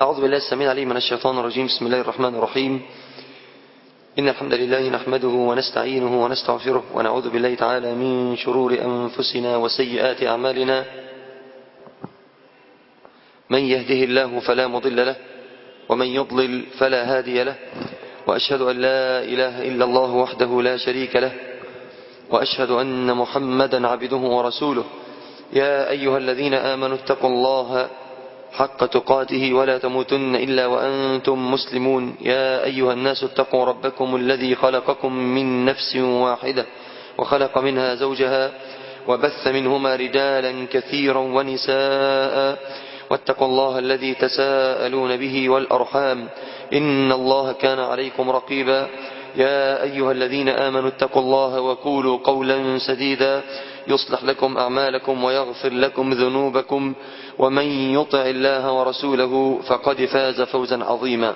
أعوذ بالله السميع العليم من الشيطان الرجيم بسم الله الرحمن الرحيم إن الحمد لله نحمده ونستعينه ونستغفره ونعوذ بالله تعالى من شرور أنفسنا وسيئات أعمالنا من يهده الله فلا مضل له ومن يضلل فلا هادي له وأشهد أن لا إله إلا الله وحده لا شريك له وأشهد أن محمدا عبده ورسوله يا أيها الذين آمنوا اتقوا الله حق تقاته ولا تموتن إلا وأنتم مسلمون يا أيها الناس اتقوا ربكم الذي خلقكم من نفس واحدة وخلق منها زوجها وبث منهما رجالا كثيرا ونساء واتقوا الله الذي تساءلون به والأرحام إن الله كان عليكم رقيبا يا أيها الذين آمنوا اتقوا الله وقولوا قولا سديدا يصلح لكم أعمالكم ويغفر لكم ذنوبكم ومن يطع الله ورسوله فقد فاز فوزا عظيما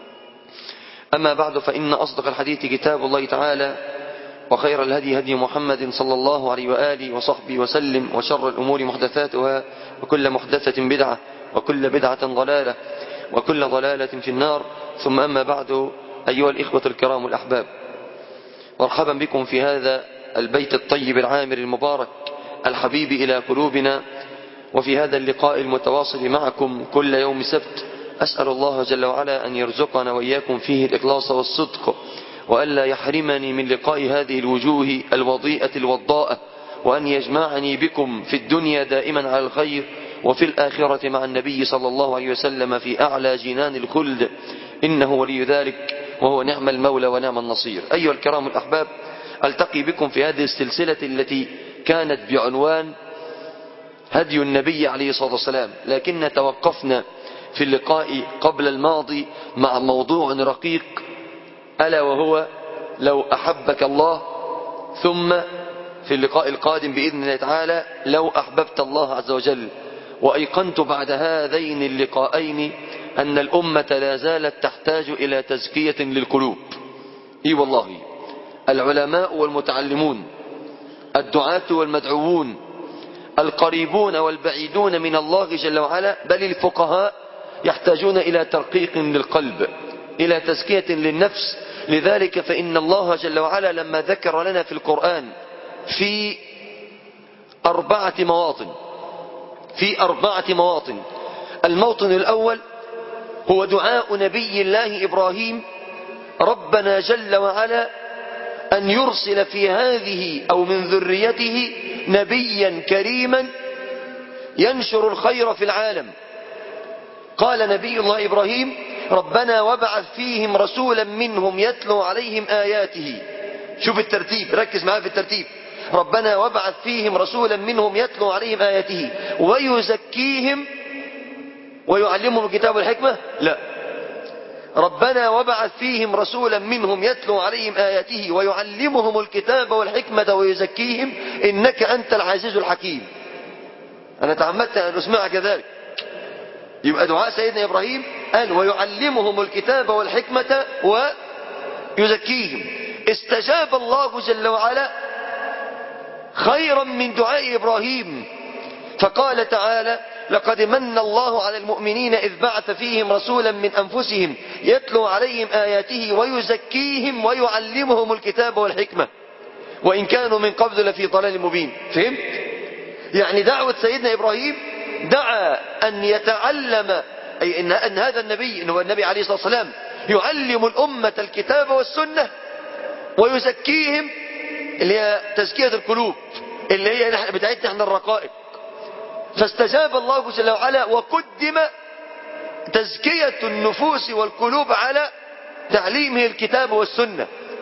أما بعد فإن أصدق الحديث كتاب الله تعالى وخير الهدي هدي محمد صلى الله عليه وآله وصحبه وسلم وشر الأمور محدثاتها وكل محدثة بدعة وكل بدعة ضلالة وكل ضلالة في النار ثم أما بعد أيها الإخوة الكرام الأحباب مرحبا بكم في هذا البيت الطيب العامر المبارك الحبيب إلى قلوبنا وفي هذا اللقاء المتواصل معكم كل يوم سبت أسأل الله جل وعلا أن يرزقنا وإياكم فيه الإخلاص والصدق وألا يحرمني من لقاء هذه الوجوه الوضيئة الوضاءة وأن يجمعني بكم في الدنيا دائما على الخير وفي الآخرة مع النبي صلى الله عليه وسلم في أعلى جنان الخلد إنه ولي ذلك وهو نعم المولى ونعم النصير أيها الكرام الأحباب ألتقي بكم في هذه السلسلة التي كانت بعنوان هدي النبي عليه الصلاة والسلام لكن توقفنا في اللقاء قبل الماضي مع موضوع رقيق ألا وهو لو أحبك الله ثم في اللقاء القادم بإذن الله تعالى لو أحببت الله عز وجل وأيقنت بعد هذين اللقاءين أن الأمة لا زالت تحتاج إلى تزكية للقلوب إي والله العلماء والمتعلمون الدعاة والمدعوون القريبون والبعيدون من الله جل وعلا بل الفقهاء يحتاجون إلى ترقيق للقلب إلى تزكية للنفس لذلك فإن الله جل وعلا لما ذكر لنا في القرآن في أربعة مواطن في أربعة مواطن الموطن الأول هو دعاء نبي الله إبراهيم ربنا جل وعلا أن يرسل في هذه أو من ذريته نبيا كريما ينشر الخير في العالم قال نبي الله إبراهيم ربنا وابعث فيهم رسولا منهم يتلو عليهم آياته شوف الترتيب ركز معاه في الترتيب ربنا وابعث فيهم رسولا منهم يتلو عليهم آياته ويزكيهم ويعلمهم الكتاب والحكمة لا ربنا وابعث فيهم رسولا منهم يتلو عليهم آياته ويعلمهم الكتاب والحكمة ويزكيهم إنك أنت العزيز الحكيم أنا تعمدت أن أسمع كذلك يبقى دعاء سيدنا إبراهيم قال ويعلمهم الكتاب والحكمة ويزكيهم استجاب الله جل وعلا خيرا من دعاء إبراهيم فقال تعالى لقد من الله على المؤمنين إذ بعث فيهم رسولا من أنفسهم يتلو عليهم آياته ويزكيهم ويعلمهم الكتاب والحكمة وإن كانوا من قبل لفي ضلال مبين فهمت؟ يعني دعوة سيدنا إبراهيم دعا أن يتعلم أي إن, أن هذا النبي إن هو النبي عليه الصلاة والسلام يعلم الأمة الكتاب والسنة ويزكيهم اللي هي تزكية القلوب اللي هي بتاعتنا احنا الرقائق فاستجاب الله جل وعلا وقدم تزكية النفوس والقلوب على تعليمه الكتاب والسنة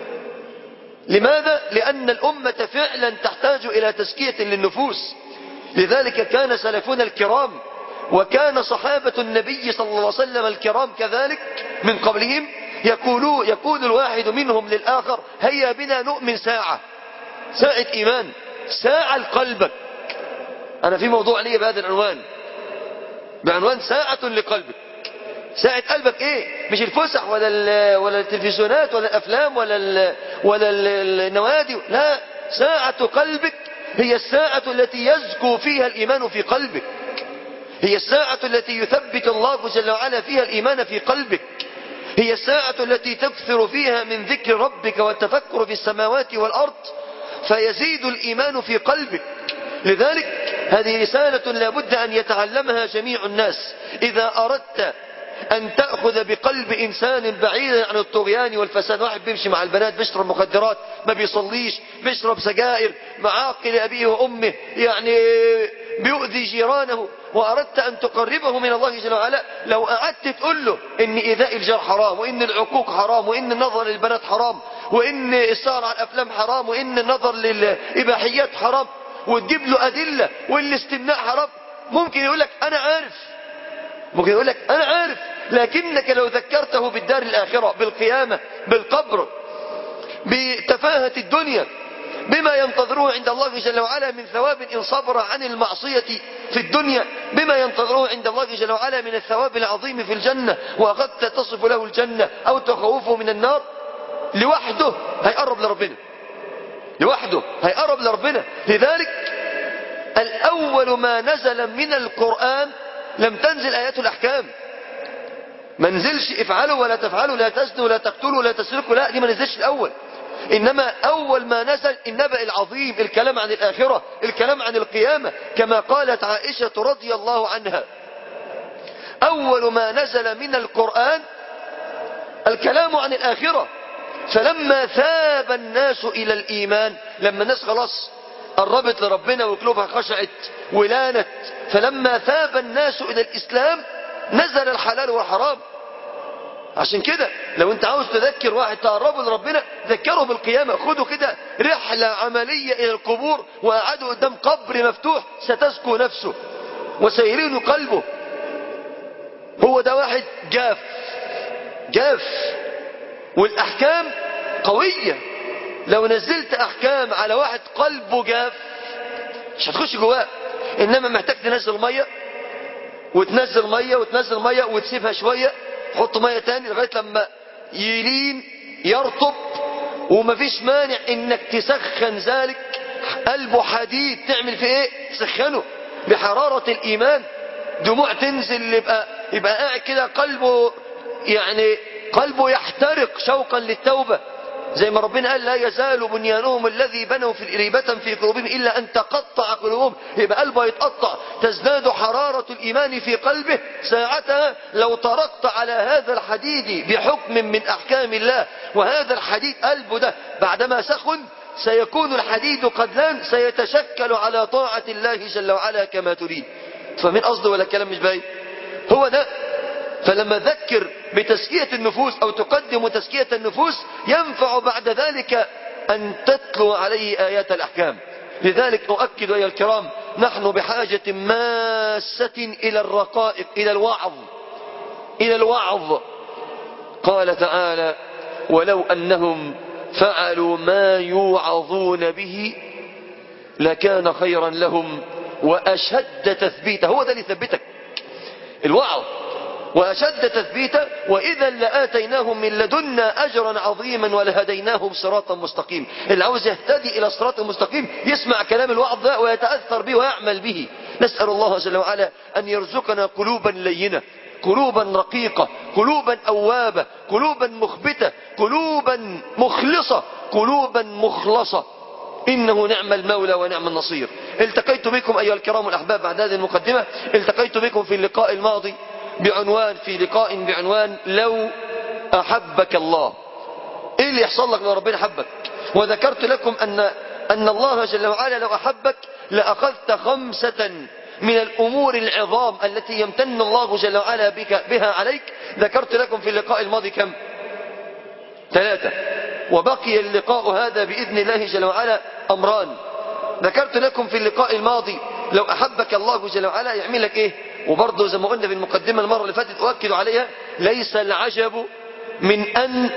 لماذا؟ لأن الأمة فعلا تحتاج إلى تزكية للنفوس لذلك كان سلفنا الكرام وكان صحابة النبي صلى الله عليه وسلم الكرام كذلك من قبلهم يقولوا يقول الواحد منهم للآخر هيا بنا نؤمن ساعة ساعة إيمان ساعة لقلبك أنا في موضوع لي بهذا العنوان بعنوان ساعة لقلبك ساعة قلبك ايه مش الفسح ولا ولا التلفزيونات ولا الافلام ولا ال ولا ال النوادي لا ساعة قلبك هي الساعة التي يزكو فيها الايمان في قلبك هي الساعة التي يثبت الله جل وعلا فيها الإيمان في قلبك هي الساعة التي تكثر فيها من ذكر ربك والتفكر في السماوات والأرض فيزيد الإيمان في قلبك لذلك هذه رسالة لابد أن يتعلمها جميع الناس إذا أردت أن تأخذ بقلب إنسان بعيدا عن الطغيان والفساد واحد بيمشي مع البنات بيشرب مخدرات ما بيصليش بيشرب سجائر معاقل أبيه وأمه يعني بيؤذي جيرانه وأردت أن تقربه من الله جل وعلا لو قعدت تقول له إن إيذاء الجار حرام وإن العقوق حرام وإن النظر للبنات حرام وإن السهر على الأفلام حرام وإن النظر للإباحيات حرام وتجيب له أدلة والاستمناء حرام ممكن يقول لك أنا عارف ممكن يقول لك أنا عارف لكنك لو ذكرته بالدار الآخرة بالقيامة بالقبر بتفاهة الدنيا بما ينتظره عند الله جل وعلا من ثواب إن صبر عن المعصية في الدنيا بما ينتظره عند الله جل وعلا من الثواب العظيم في الجنة وأخذت تصف له الجنة أو تخوفه من النار لوحده هيقرب لربنا لوحده هيقرب لربنا لذلك الأول ما نزل من القرآن لم تنزل آيات الأحكام ما نزلش افعلوا ولا تفعلوا لا تزنوا ولا تقتلوا ولا تسرقوا لا دي ما نزلش الأول إنما أول ما نزل النبأ العظيم الكلام عن الآخرة الكلام عن القيامة كما قالت عائشة رضي الله عنها أول ما نزل من القرآن الكلام عن الآخرة فلما ثاب الناس إلى الإيمان لما الناس خلاص قربت لربنا وقلوبها خشعت ولانت فلما ثاب الناس إلى الإسلام نزل الحلال والحرام عشان كده لو انت عاوز تذكر واحد تقربه لربنا ذكره بالقيامة خده كده رحلة عملية إلى القبور وقعدوا قدام قبر مفتوح ستزكو نفسه وسيلين قلبه هو ده واحد جاف جاف والأحكام قوية لو نزلت أحكام على واحد قلبه جاف مش هتخش جواه إنما محتاج تنزل مية وتنزل مية وتنزل مية وتسيبها شوية تحط مية تاني لغاية لما يلين يرطب ومفيش مانع انك تسخن ذلك قلبه حديد تعمل فيه ايه تسخنه بحرارة الايمان دموع تنزل يبقى يبقى قاعد كده قلبه يعني قلبه يحترق شوقا للتوبة زي ما ربنا قال لا يزال بنيانهم الذي بنوا في ريبة في قلوبهم إلا أن تقطع قلوبهم يبقى قلبه يتقطع تزداد حرارة الإيمان في قلبه ساعتها لو طرقت على هذا الحديد بحكم من أحكام الله وهذا الحديد قلبه ده بعدما سخن سيكون الحديد قد لان سيتشكل على طاعة الله جل وعلا كما تريد فمن قصده ولا الكلام مش باين هو ده فلما ذكر بتزكية النفوس أو تقدم تزكية النفوس ينفع بعد ذلك أن تتلو عليه آيات الأحكام لذلك أؤكد أيها الكرام نحن بحاجة ماسة إلى الرقائق إلى الوعظ إلى الوعظ قال تعالى ولو أنهم فعلوا ما يوعظون به لكان خيرا لهم وأشد تثبيتا هو ده اللي يثبتك الوعظ وأشد تثبيتا وإذا لآتيناهم من لدنا أجرا عظيما ولهديناهم صراطا مستقيم اللي عاوز يهتدي إلى الصراط المستقيم يسمع كلام الوعظ ده ويتأثر به ويعمل به نسأل الله جل وعلا أن يرزقنا قلوبا لينة قلوبا رقيقة قلوبا أوابة قلوبا مخبتة قلوبا مخلصة قلوبا مخلصة إنه نعم المولى ونعم النصير التقيت بكم أيها الكرام الأحباب بعد هذه المقدمة التقيت بكم في اللقاء الماضي بعنوان في لقاء بعنوان لو أحبك الله إيه اللي يحصل لك لو ربنا حبك وذكرت لكم أن أن الله جل وعلا لو أحبك لأخذت خمسة من الأمور العظام التي يمتن الله جل وعلا بك بها عليك ذكرت لكم في اللقاء الماضي كم ثلاثة وبقي اللقاء هذا بإذن الله جل وعلا أمران ذكرت لكم في اللقاء الماضي لو أحبك الله جل وعلا يعمل لك إيه وبرضه زي ما قلنا في المقدمة المرة اللي فاتت أؤكد عليها ليس العجب من أن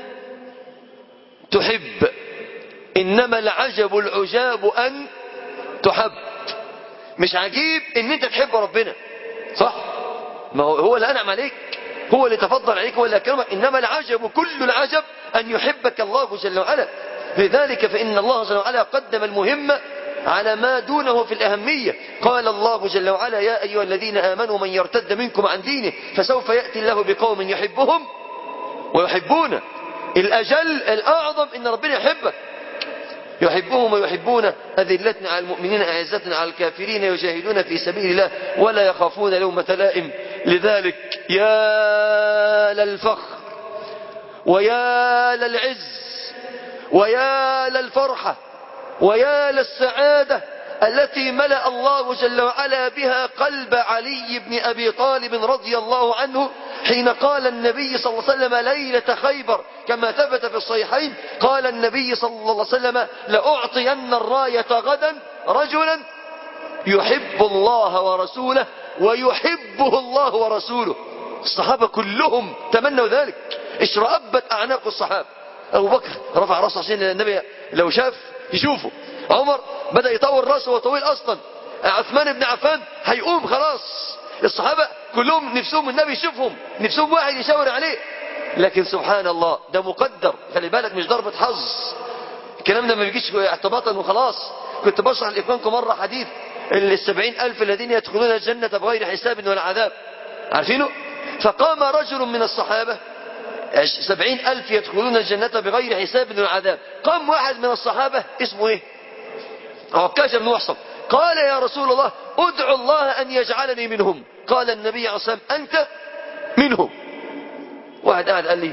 تحب إنما العجب العجاب أن تحب مش عجيب ان انت تحب ربنا صح ما هو هو اللي انعم عليك هو اللي تفضل عليك هو اللي اكرمك انما العجب كل العجب ان يحبك الله جل وعلا لذلك فان الله جل وعلا قدم المهمه على ما دونه في الأهمية قال الله جل وعلا يا أيها الذين آمنوا من يرتد منكم عن دينه فسوف يأتي الله بقوم يحبهم ويحبونه الأجل الأعظم إن ربنا يحبك يحبهم ويحبون أذلة على المؤمنين أعزة على الكافرين يجاهدون في سبيل الله ولا يخافون لومة لائم لذلك يا للفخر ويا للعز ويا للفرحة ويا للسعادة التي ملأ الله جل وعلا بها قلب علي بن أبي طالب رضي الله عنه حين قال النبي صلى الله عليه وسلم ليلة خيبر كما ثبت في الصحيحين قال النبي صلى الله عليه وسلم لأعطين الراية غدا رجلا يحب الله ورسوله ويحبه الله ورسوله الصحابة كلهم تمنوا ذلك اشرأبت أعناق الصحابة أبو بكر رفع رأسه عشان النبي لو شاف يشوفه عمر بدأ يطور رأسه وطويل أصلا عثمان بن عفان هيقوم خلاص الصحابة كلهم نفسهم النبي يشوفهم نفسهم واحد يشاور عليه لكن سبحان الله ده مقدر خلي بالك مش ضربة حظ الكلام ده ما بيجيش اعتباطا وخلاص كنت بشرح لإخوانكم مرة حديث السبعين ألف الذين يدخلون الجنة بغير حساب ولا عذاب عارفينه فقام رجل من الصحابة سبعين ألف يدخلون الجنة بغير حساب ولا عذاب قام واحد من الصحابة اسمه ايه عكاش بن محصن قال يا رسول الله ادعو الله أن يجعلني منهم قال النبي عليه الصلاة والسلام أنت منهم واحد قاعد قال لي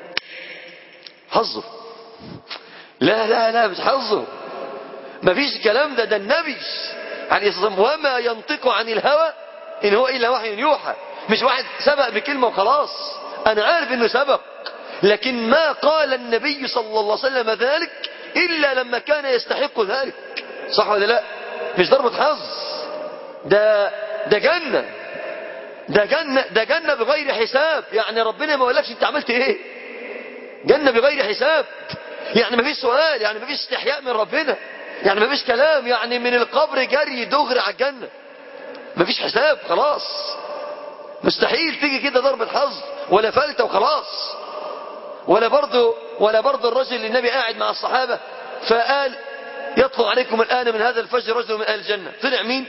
حظه لا لا لا مش حظه مفيش كلام ده ده النبي عليه الصلاة والسلام وما ينطق عن الهوى إن هو إلا وحي يوحى مش واحد سبق بكلمة وخلاص أنا عارف إنه سبق لكن ما قال النبي صلى الله عليه وسلم ذلك إلا لما كان يستحق ذلك صح ولا لا مش ضربة حظ ده ده جنة ده جنة ده جنة بغير حساب يعني ربنا ما يقولكش انت عملت ايه جنة بغير حساب يعني ما فيش سؤال يعني ما فيش استحياء من ربنا يعني ما فيش كلام يعني من القبر جري دغري على الجنة ما فيش حساب خلاص مستحيل تيجي كده ضربة حظ ولا فلتة وخلاص ولا برضه ولا برضه الرجل اللي النبي قاعد مع الصحابة فقال يطلع عليكم الآن من هذا الفجر رجل من أهل الجنة طلع مين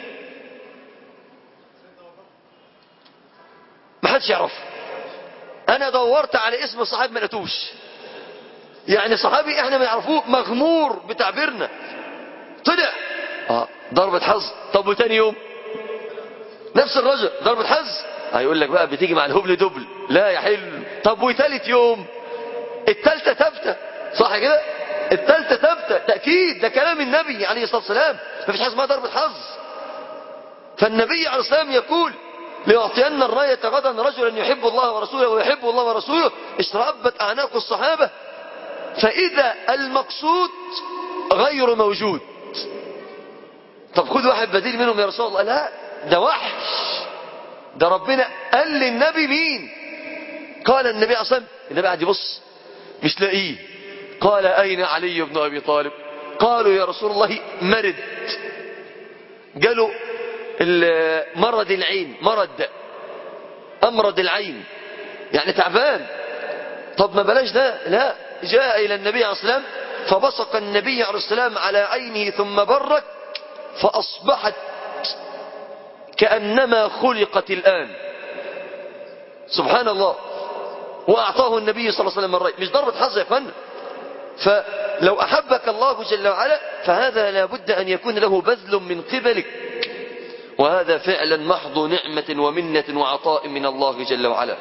ما حدش يعرف أنا دورت على اسم الصحابي ما لقيتوش يعني صحابي احنا ما نعرفوه مغمور بتعبيرنا طلع اه ضربة حظ طب وتاني يوم نفس الرجل ضربة حظ هيقول لك بقى بتيجي مع الهبل دبل لا يا حلو طب وتالت يوم التالتة تبتة صح كده التالتة تبتة تأكيد ده كلام النبي عليه الصلاة والسلام ما فيش حاجة اسمها ضربة حظ فالنبي عليه الصلاة والسلام يقول ليعطين الراية غدا رجلا يحب الله ورسوله ويحب الله ورسوله اشتربت أعناق الصحابة فإذا المقصود غير موجود طب خد واحد بديل منهم يا رسول الله لا ده وحش ده ربنا قال للنبي مين قال النبي عليه الصلاة والسلام النبي قاعد يبص مش لاقيه قال أين علي بن أبي طالب قالوا يا رسول الله مرض قالوا مرض العين مرض أمرض العين يعني تعبان طب ما بلاش ده لا جاء إلى النبي عليه الصلاة والسلام فبصق النبي عليه السلام على عينه ثم برك فأصبحت كأنما خلقت الآن سبحان الله وأعطاه النبي صلى الله عليه وسلم الرأي مش ضربة حظ يا فن فلو أحبك الله جل وعلا فهذا لابد أن يكون له بذل من قبلك وهذا فعلا محض نعمة ومنة وعطاء من الله جل وعلا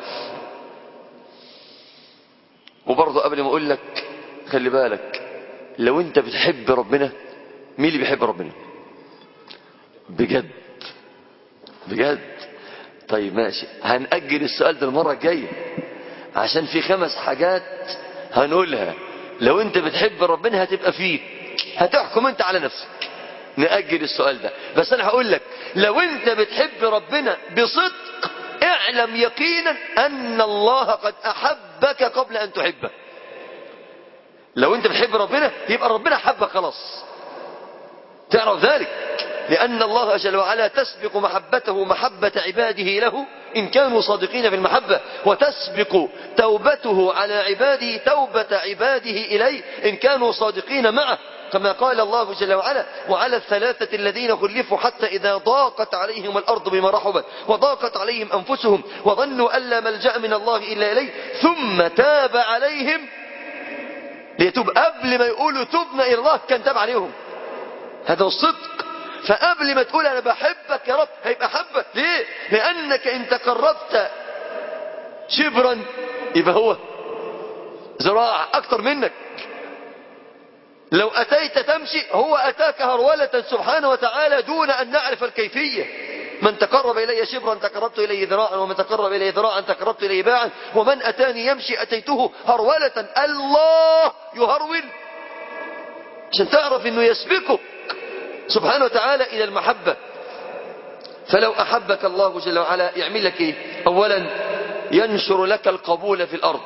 وبرضه قبل ما أقول لك خلي بالك لو أنت بتحب ربنا مين اللي بيحب ربنا بجد بجد طيب ماشي هنأجل السؤال ده المرة الجاية عشان في خمس حاجات هنقولها لو انت بتحب ربنا هتبقى فيك هتحكم انت على نفسك نأجل السؤال ده بس انا هقول لك لو انت بتحب ربنا بصدق اعلم يقينا ان الله قد احبك قبل ان تحبه لو انت بتحب ربنا يبقى ربنا حبك خلاص تعرف ذلك لأن الله جل وعلا تسبق محبته محبة عباده له إن كانوا صادقين في المحبة وتسبق توبته على عباده توبة عباده إليه إن كانوا صادقين معه كما قال الله جل وعلا وعلى الثلاثة الذين خلفوا حتى إذا ضاقت عليهم الأرض بما رحبت وضاقت عليهم أنفسهم وظنوا أن لا ملجأ من الله إلا إليه ثم تاب عليهم ليتوب قبل ما يقولوا تبنا إلى الله كان تاب عليهم هذا الصدق فقبل ما تقول أنا بحبك يا رب هيبقى حبك ليه لأنك إن تقربت شبرا يبقى هو ذراع أكتر منك لو أتيت تمشي هو أتاك هرولة سبحانه وتعالى دون أن نعرف الكيفية من تقرب إلي شبرا تقربت إليه ذراعا ومن تقرب إليه ذراعا تقربت إليه باعا ومن أتاني يمشي أتيته هرولة الله يهرول عشان تعرف أنه يسبقك سبحانه وتعالى إلى المحبة فلو أحبك الله جل وعلا يعمل لك إيه أولا ينشر لك القبول في الأرض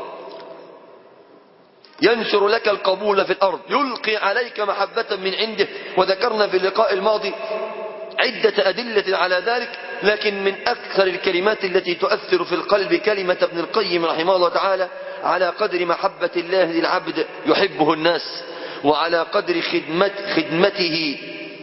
ينشر لك القبول في الأرض يلقي عليك محبة من عنده وذكرنا في اللقاء الماضي عدة أدلة على ذلك لكن من أكثر الكلمات التي تؤثر في القلب كلمة ابن القيم رحمه الله تعالى على قدر محبة الله للعبد يحبه الناس وعلى قدر خدمت خدمته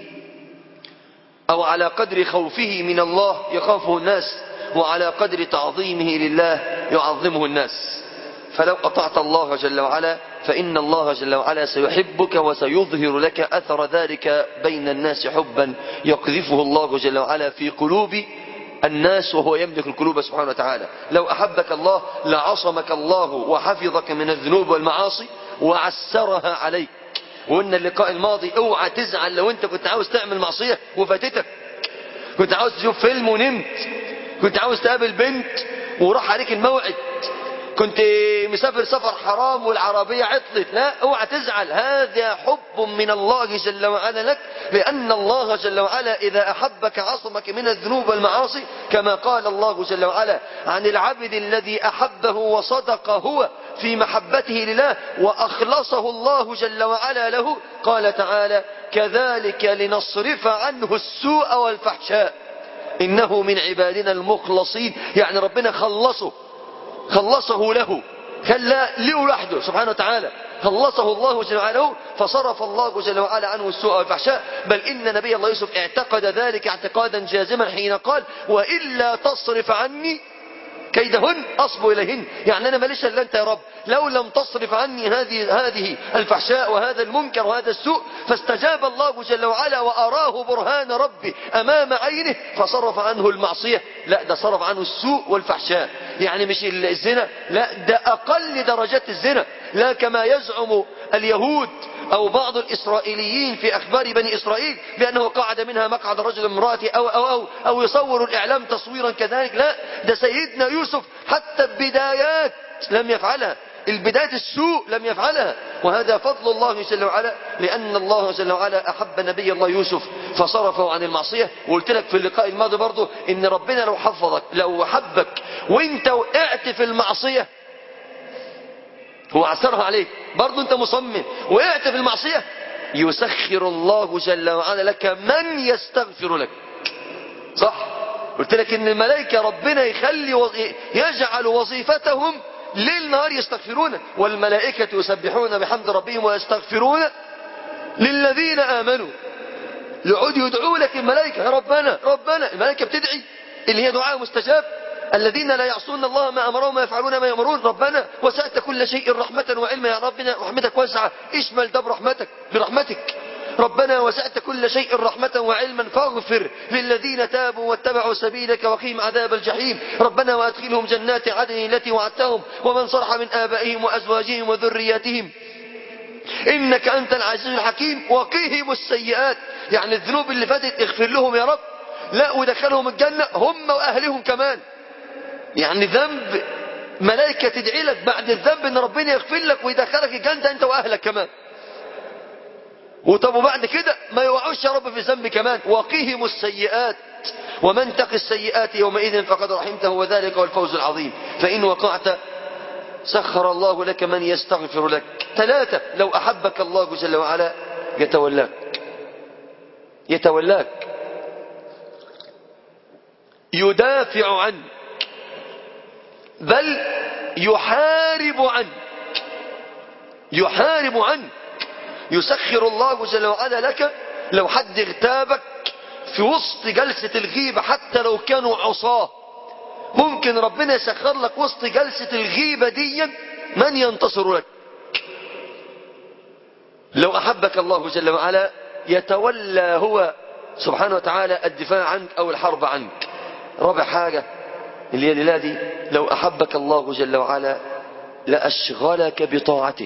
أو على قدر خوفه من الله يخافه الناس وعلى قدر تعظيمه لله يعظمه الناس فلو أطعت الله جل وعلا فإن الله جل وعلا سيحبك وسيظهر لك أثر ذلك بين الناس حبا يقذفه الله جل وعلا في قلوب الناس وهو يملك القلوب سبحانه وتعالى لو أحبك الله لعصمك الله وحفظك من الذنوب والمعاصي وعسرها عليك وقلنا اللقاء الماضي اوعى تزعل لو انت كنت عاوز تعمل معصية وفاتتك كنت عاوز تشوف فيلم ونمت كنت عاوز تقابل بنت وراح عليك الموعد كنت مسافر سفر حرام والعربية عطلت لا اوعى تزعل هذا حب من الله جل وعلا لك لأن الله جل وعلا إذا أحبك عصمك من الذنوب والمعاصي كما قال الله جل وعلا عن العبد الذي أحبه وصدق هو في محبته لله وأخلصه الله جل وعلا له قال تعالى كذلك لنصرف عنه السوء والفحشاء إنه من عبادنا المخلصين يعني ربنا خلصه خلصه له خلى له لوحده سبحانه وتعالى خلصه الله جل وعلا فصرف الله جل وعلا عنه السوء والفحشاء بل إن نبي الله يوسف اعتقد ذلك اعتقادا جازما حين قال وإلا تصرف عني كيدهن أصب إليهن يعني أنا ماليش إلا أنت يا رب لو لم تصرف عني هذه هذه الفحشاء وهذا المنكر وهذا السوء فاستجاب الله جل وعلا وأراه برهان ربي أمام عينه فصرف عنه المعصية لا ده صرف عنه السوء والفحشاء يعني مش الزنا لا ده أقل درجات الزنا لا كما يزعم اليهود أو بعض الإسرائيليين في أخبار بني إسرائيل بأنه قعد منها مقعد رجل امرأة أو, أو, أو, أو يصور الإعلام تصويرا كذلك لا ده سيدنا يوسف حتى البدايات لم يفعلها البداية السوء لم يفعلها وهذا فضل الله جل وعلا لأن الله جل وعلا أحب نبي الله يوسف فصرفه عن المعصية وقلت لك في اللقاء الماضي برضه إن ربنا لو حفظك لو حبك وانت وقعت في المعصية هو عسرها عليك برضه انت مصمم وقعت في المعصية يسخر الله جل وعلا لك من يستغفر لك صح قلت لك ان الملائكة ربنا يخلي وظ... يجعل وظيفتهم ليل نهار يستغفرون والملائكة يسبحون بحمد ربهم ويستغفرون للذين آمنوا يقعدوا يدعوا لك الملائكة يا ربنا ربنا الملائكة بتدعي اللي هي دعاء مستجاب الذين لا يعصون الله ما أمرهم ويفعلون ما يأمرون ربنا وسعت كل شيء رحمة وعلما يا ربنا رحمتك واسعة اشمل ده برحمتك برحمتك ربنا وسعت كل شيء رحمة وعلما فاغفر للذين تابوا واتبعوا سبيلك وقيم عذاب الجحيم ربنا وادخلهم جنات عدن التي وعدتهم ومن صرح من آبائهم وأزواجهم وذرياتهم إنك أنت العزيز الحكيم وقيهم السيئات يعني الذنوب اللي فاتت اغفر لهم يا رب لا ودخلهم الجنة هم وأهلهم كمان يعني ذنب ملائكة تدعي لك بعد الذنب ان ربنا يغفر لك ويدخلك الجنة انت واهلك كمان وطب وبعد كده ما يوعوش يا رب في ذنب كمان وقيهم السيئات ومن تق السيئات يومئذ فقد رحمته وذلك هو الفوز العظيم فإن وقعت سخر الله لك من يستغفر لك ثلاثة لو أحبك الله جل وعلا يتولاك يتولاك يدافع عنك بل يحارب عنك يحارب عنك يسخر الله جل وعلا لك لو حد اغتابك في وسط جلسة الغيبة حتى لو كانوا عصاه ممكن ربنا يسخر لك وسط جلسة الغيبة دي من ينتصر لك لو أحبك الله جل وعلا يتولى هو سبحانه وتعالى الدفاع عنك أو الحرب عنك رابع حاجة اللي هي لله دي لو أحبك الله جل وعلا لأشغلك بطاعته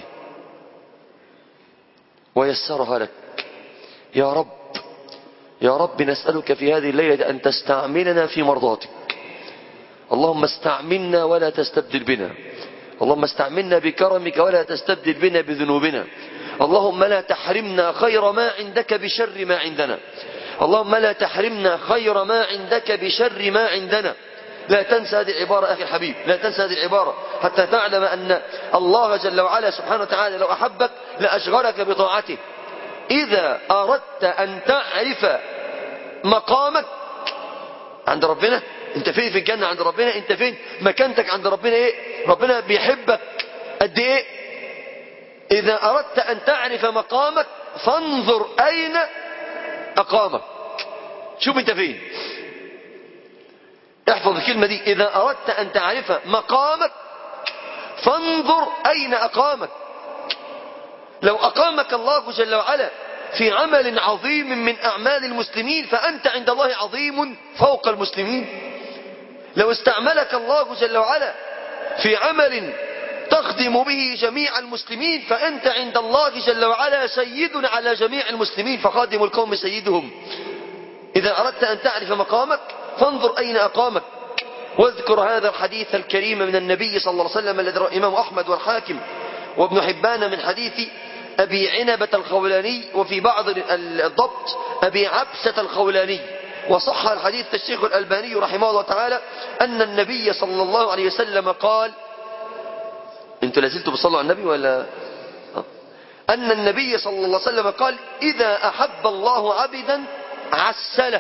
ويسرها لك يا رب يا رب نسألك في هذه الليلة أن تستعملنا في مرضاتك اللهم استعملنا ولا تستبدل بنا اللهم استعملنا بكرمك ولا تستبدل بنا بذنوبنا اللهم لا تحرمنا خير ما عندك بشر ما عندنا اللهم لا تحرمنا خير ما عندك بشر ما عندنا لا تنسى هذه العبارة أخي الحبيب لا تنسى هذه العبارة حتى تعلم أن الله جل وعلا سبحانه وتعالى لو أحبك لأشغلك بطاعته إذا أردت أن تعرف مقامك عند ربنا انت فين في الجنة عند ربنا انت فين مكانتك عند ربنا ايه ربنا بيحبك قد ايه اذا اردت ان تعرف مقامك فانظر اين اقامك شوف انت فين احفظ الكلمة دي اذا اردت ان تعرف مقامك فانظر اين اقامك لو اقامك الله جل وعلا في عمل عظيم من اعمال المسلمين فانت عند الله عظيم فوق المسلمين لو استعملك الله جل وعلا في عمل تخدم به جميع المسلمين فأنت عند الله جل وعلا سيد على جميع المسلمين فخادم القوم سيدهم إذا أردت أن تعرف مقامك فانظر أين أقامك واذكر هذا الحديث الكريم من النبي صلى الله عليه وسلم الذي رواه الإمام أحمد والحاكم وابن حبان من حديث أبي عنبة الخولاني وفي بعض الضبط أبي عبسة الخولاني وصح الحديث الشيخ الألباني رحمه الله تعالى أن النبي صلى الله عليه وسلم قال انتوا لازلتوا بتصلوا على النبي ولا أن النبي صلى الله عليه وسلم قال إذا أحب الله عبدا عسله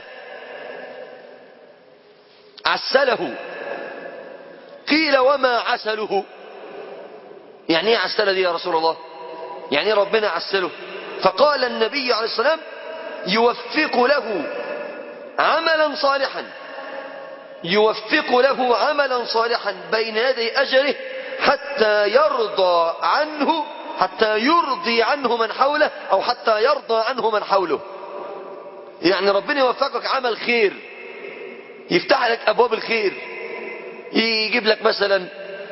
عسله قيل وما عسله يعني ايه عسله دي يا رسول الله يعني ربنا عسله فقال النبي عليه السلام يوفق له عملا صالحا يوفق له عملا صالحا بين يدي أجله حتى يرضى عنه حتى يرضي عنه من حوله أو حتى يرضى عنه من حوله يعني ربنا يوفقك عمل خير يفتح لك أبواب الخير يجيب لك مثلا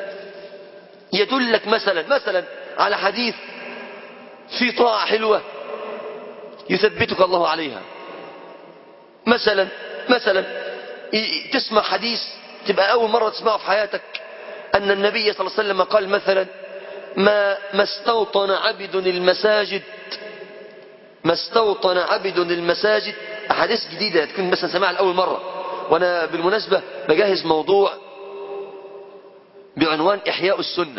يدلك مثلا مثلا على حديث في طاعة حلوة يثبتك الله عليها مثلا مثلا تسمع حديث تبقى أول مرة تسمعه في حياتك أن النبي صلى الله عليه وسلم قال مثلا ما ما استوطن عبد المساجد ما استوطن عبد المساجد أحاديث جديدة تكون مثلا سمعها لأول مرة وأنا بالمناسبة بجهز موضوع بعنوان إحياء السنة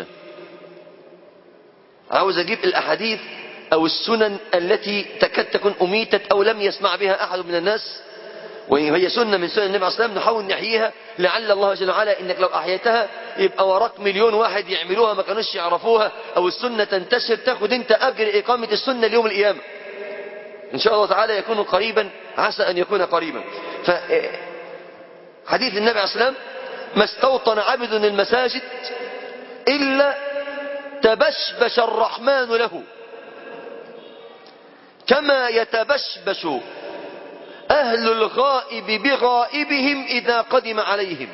عاوز أجيب الأحاديث أو السنن التي تكاد تكون أميتت أو لم يسمع بها أحد من الناس وهي سنة من سنن النبي عليه الصلاة والسلام نحاول نحييها لعل الله جل وعلا إنك لو أحييتها يبقى وراك مليون واحد يعملوها ما كانوش يعرفوها أو السنة تنتشر تاخد أنت أجر إقامة السنة اليوم القيامة إن شاء الله تعالى يكون قريبا عسى أن يكون قريبا ف حديث النبي عليه الصلاة والسلام ما استوطن عبد المساجد إلا تبشبش الرحمن له كما يتبشبش أهل الغائب بغائبهم إذا قدم عليهم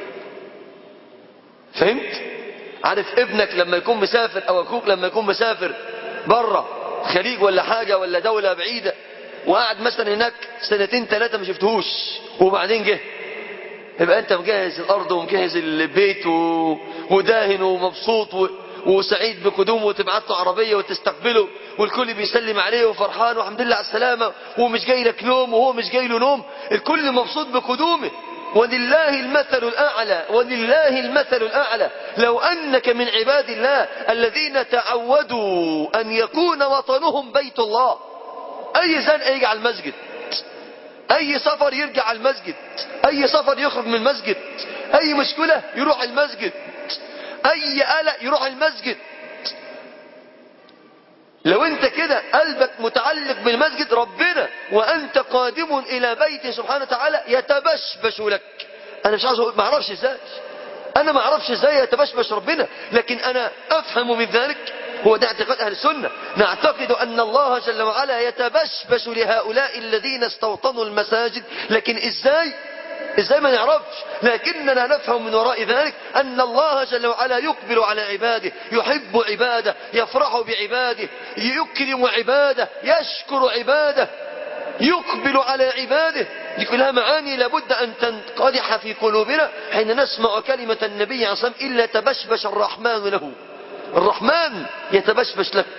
فهمت؟ عارف ابنك لما يكون مسافر أو أخوك لما يكون مسافر بره خليج ولا حاجة ولا دولة بعيدة وقعد مثلا هناك سنتين ثلاثة ما شفتهوش وبعدين جه يبقى أنت مجهز الأرض ومجهز البيت و... وداهن ومبسوط و... وسعيد بقدومه وتبعت له عربية وتستقبله والكل بيسلم عليه وفرحان والحمد لله على السلامة ومش جاي لك نوم وهو مش جاي له نوم الكل مبسوط بقدومه ولله المثل الأعلى ولله المثل الأعلى لو أنك من عباد الله الذين تعودوا أن يكون وطنهم بيت الله أي زنقة يجي على المسجد أي سفر يرجع على المسجد أي سفر يخرج من المسجد أي مشكلة يروح المسجد أي قلق يروح المسجد لو انت كده قلبك متعلق بالمسجد ربنا وانت قادم الى بيته سبحانه وتعالى يتبشبش لك انا مش عاوز اقول ما اعرفش ازاي انا ما اعرفش ازاي يتبشبش ربنا لكن انا افهم من ذلك هو ده اعتقاد اهل السنه نعتقد ان الله جل وعلا يتبشبش لهؤلاء الذين استوطنوا المساجد لكن ازاي ازاي ما نعرفش لكننا نفهم من وراء ذلك ان الله جل وعلا يقبل على عباده يحب عباده يفرح بعباده يكرم عباده يشكر عباده يقبل على عباده دي كلها معاني لابد أن تنقدح في قلوبنا حين نسمع كلمة النبي عليه الصلاة والسلام إلا تبشبش الرحمن له الرحمن يتبشبش لك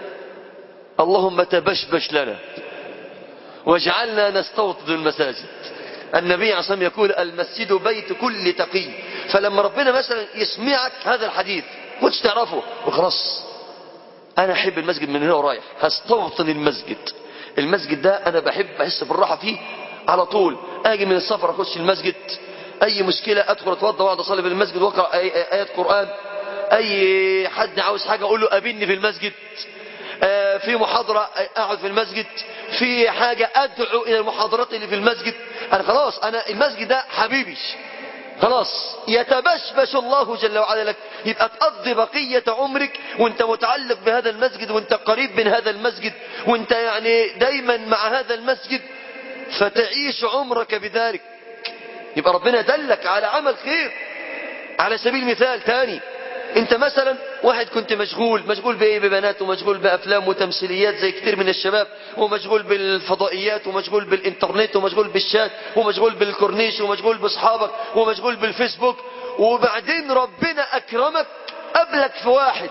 اللهم تبشبش لنا واجعلنا نستوطن المساجد النبي عليه الصلاة والسلام يقول المسجد بيت كل تقي فلما ربنا مثلا يسمعك هذا الحديث كنتش تعرفه وخلاص أنا أحب المسجد من هنا ورايح هستوطن المسجد المسجد ده أنا بحب أحس بالراحة فيه على طول أجي من السفر أخش المسجد أي مشكلة أدخل أتوضى وأقعد أصلي في المسجد وأقرأ آي- آيات قرآن أي حد عاوز حاجة أقول له قابلني في المسجد آه، في محاضرة أقعد في المسجد في حاجة أدعو إلى المحاضرات اللي في المسجد أنا خلاص أنا المسجد ده حبيبي خلاص يتبشبش الله جل وعلا لك يبقى تقضي بقية عمرك وانت متعلق بهذا المسجد وانت قريب من هذا المسجد وانت يعني دايما مع هذا المسجد فتعيش عمرك بذلك يبقى ربنا دلك على عمل خير على سبيل المثال تاني انت مثلا واحد كنت مشغول مشغول بايه ببنات ومشغول بافلام وتمثيليات زي كتير من الشباب ومشغول بالفضائيات ومشغول بالانترنت ومشغول بالشات ومشغول بالكورنيش ومشغول باصحابك ومشغول بالفيسبوك وبعدين ربنا اكرمك قبلك في واحد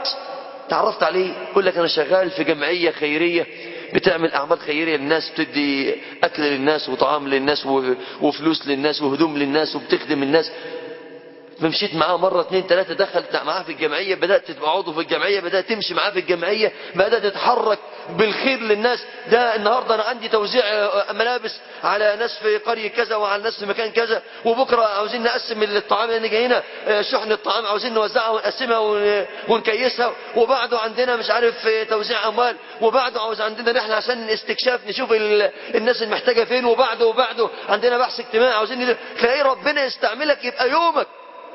تعرفت عليه يقول لك انا شغال في جمعيه خيريه بتعمل اعمال خيريه للناس بتدي اكل للناس وطعام للناس و- وفلوس للناس وهدوم للناس وبتخدم الناس فمشيت معاه مرة اتنين تلاتة دخلت معاه في الجمعية بدأت تبقى عضو في الجمعية بدأت تمشي معاه في الجمعية بدأت تتحرك بالخير للناس ده النهاردة أنا عندي توزيع آه، ملابس على ناس في قرية كذا وعلى ناس في مكان كذا وبكرة عاوزين نقسم الطعام لأن جاينا آه، شحن الطعام عاوزين نوزعها ونقسمها ون- ونكيسها وبعده عندنا مش عارف آه، توزيع أموال وبعده عاوز عندنا رحلة عشان استكشاف نشوف ال- الناس المحتاجة فين وبعده وبعده عندنا بحث اجتماعي عاوزين ندير. تلاقي ربنا يستعملك يبقى يومك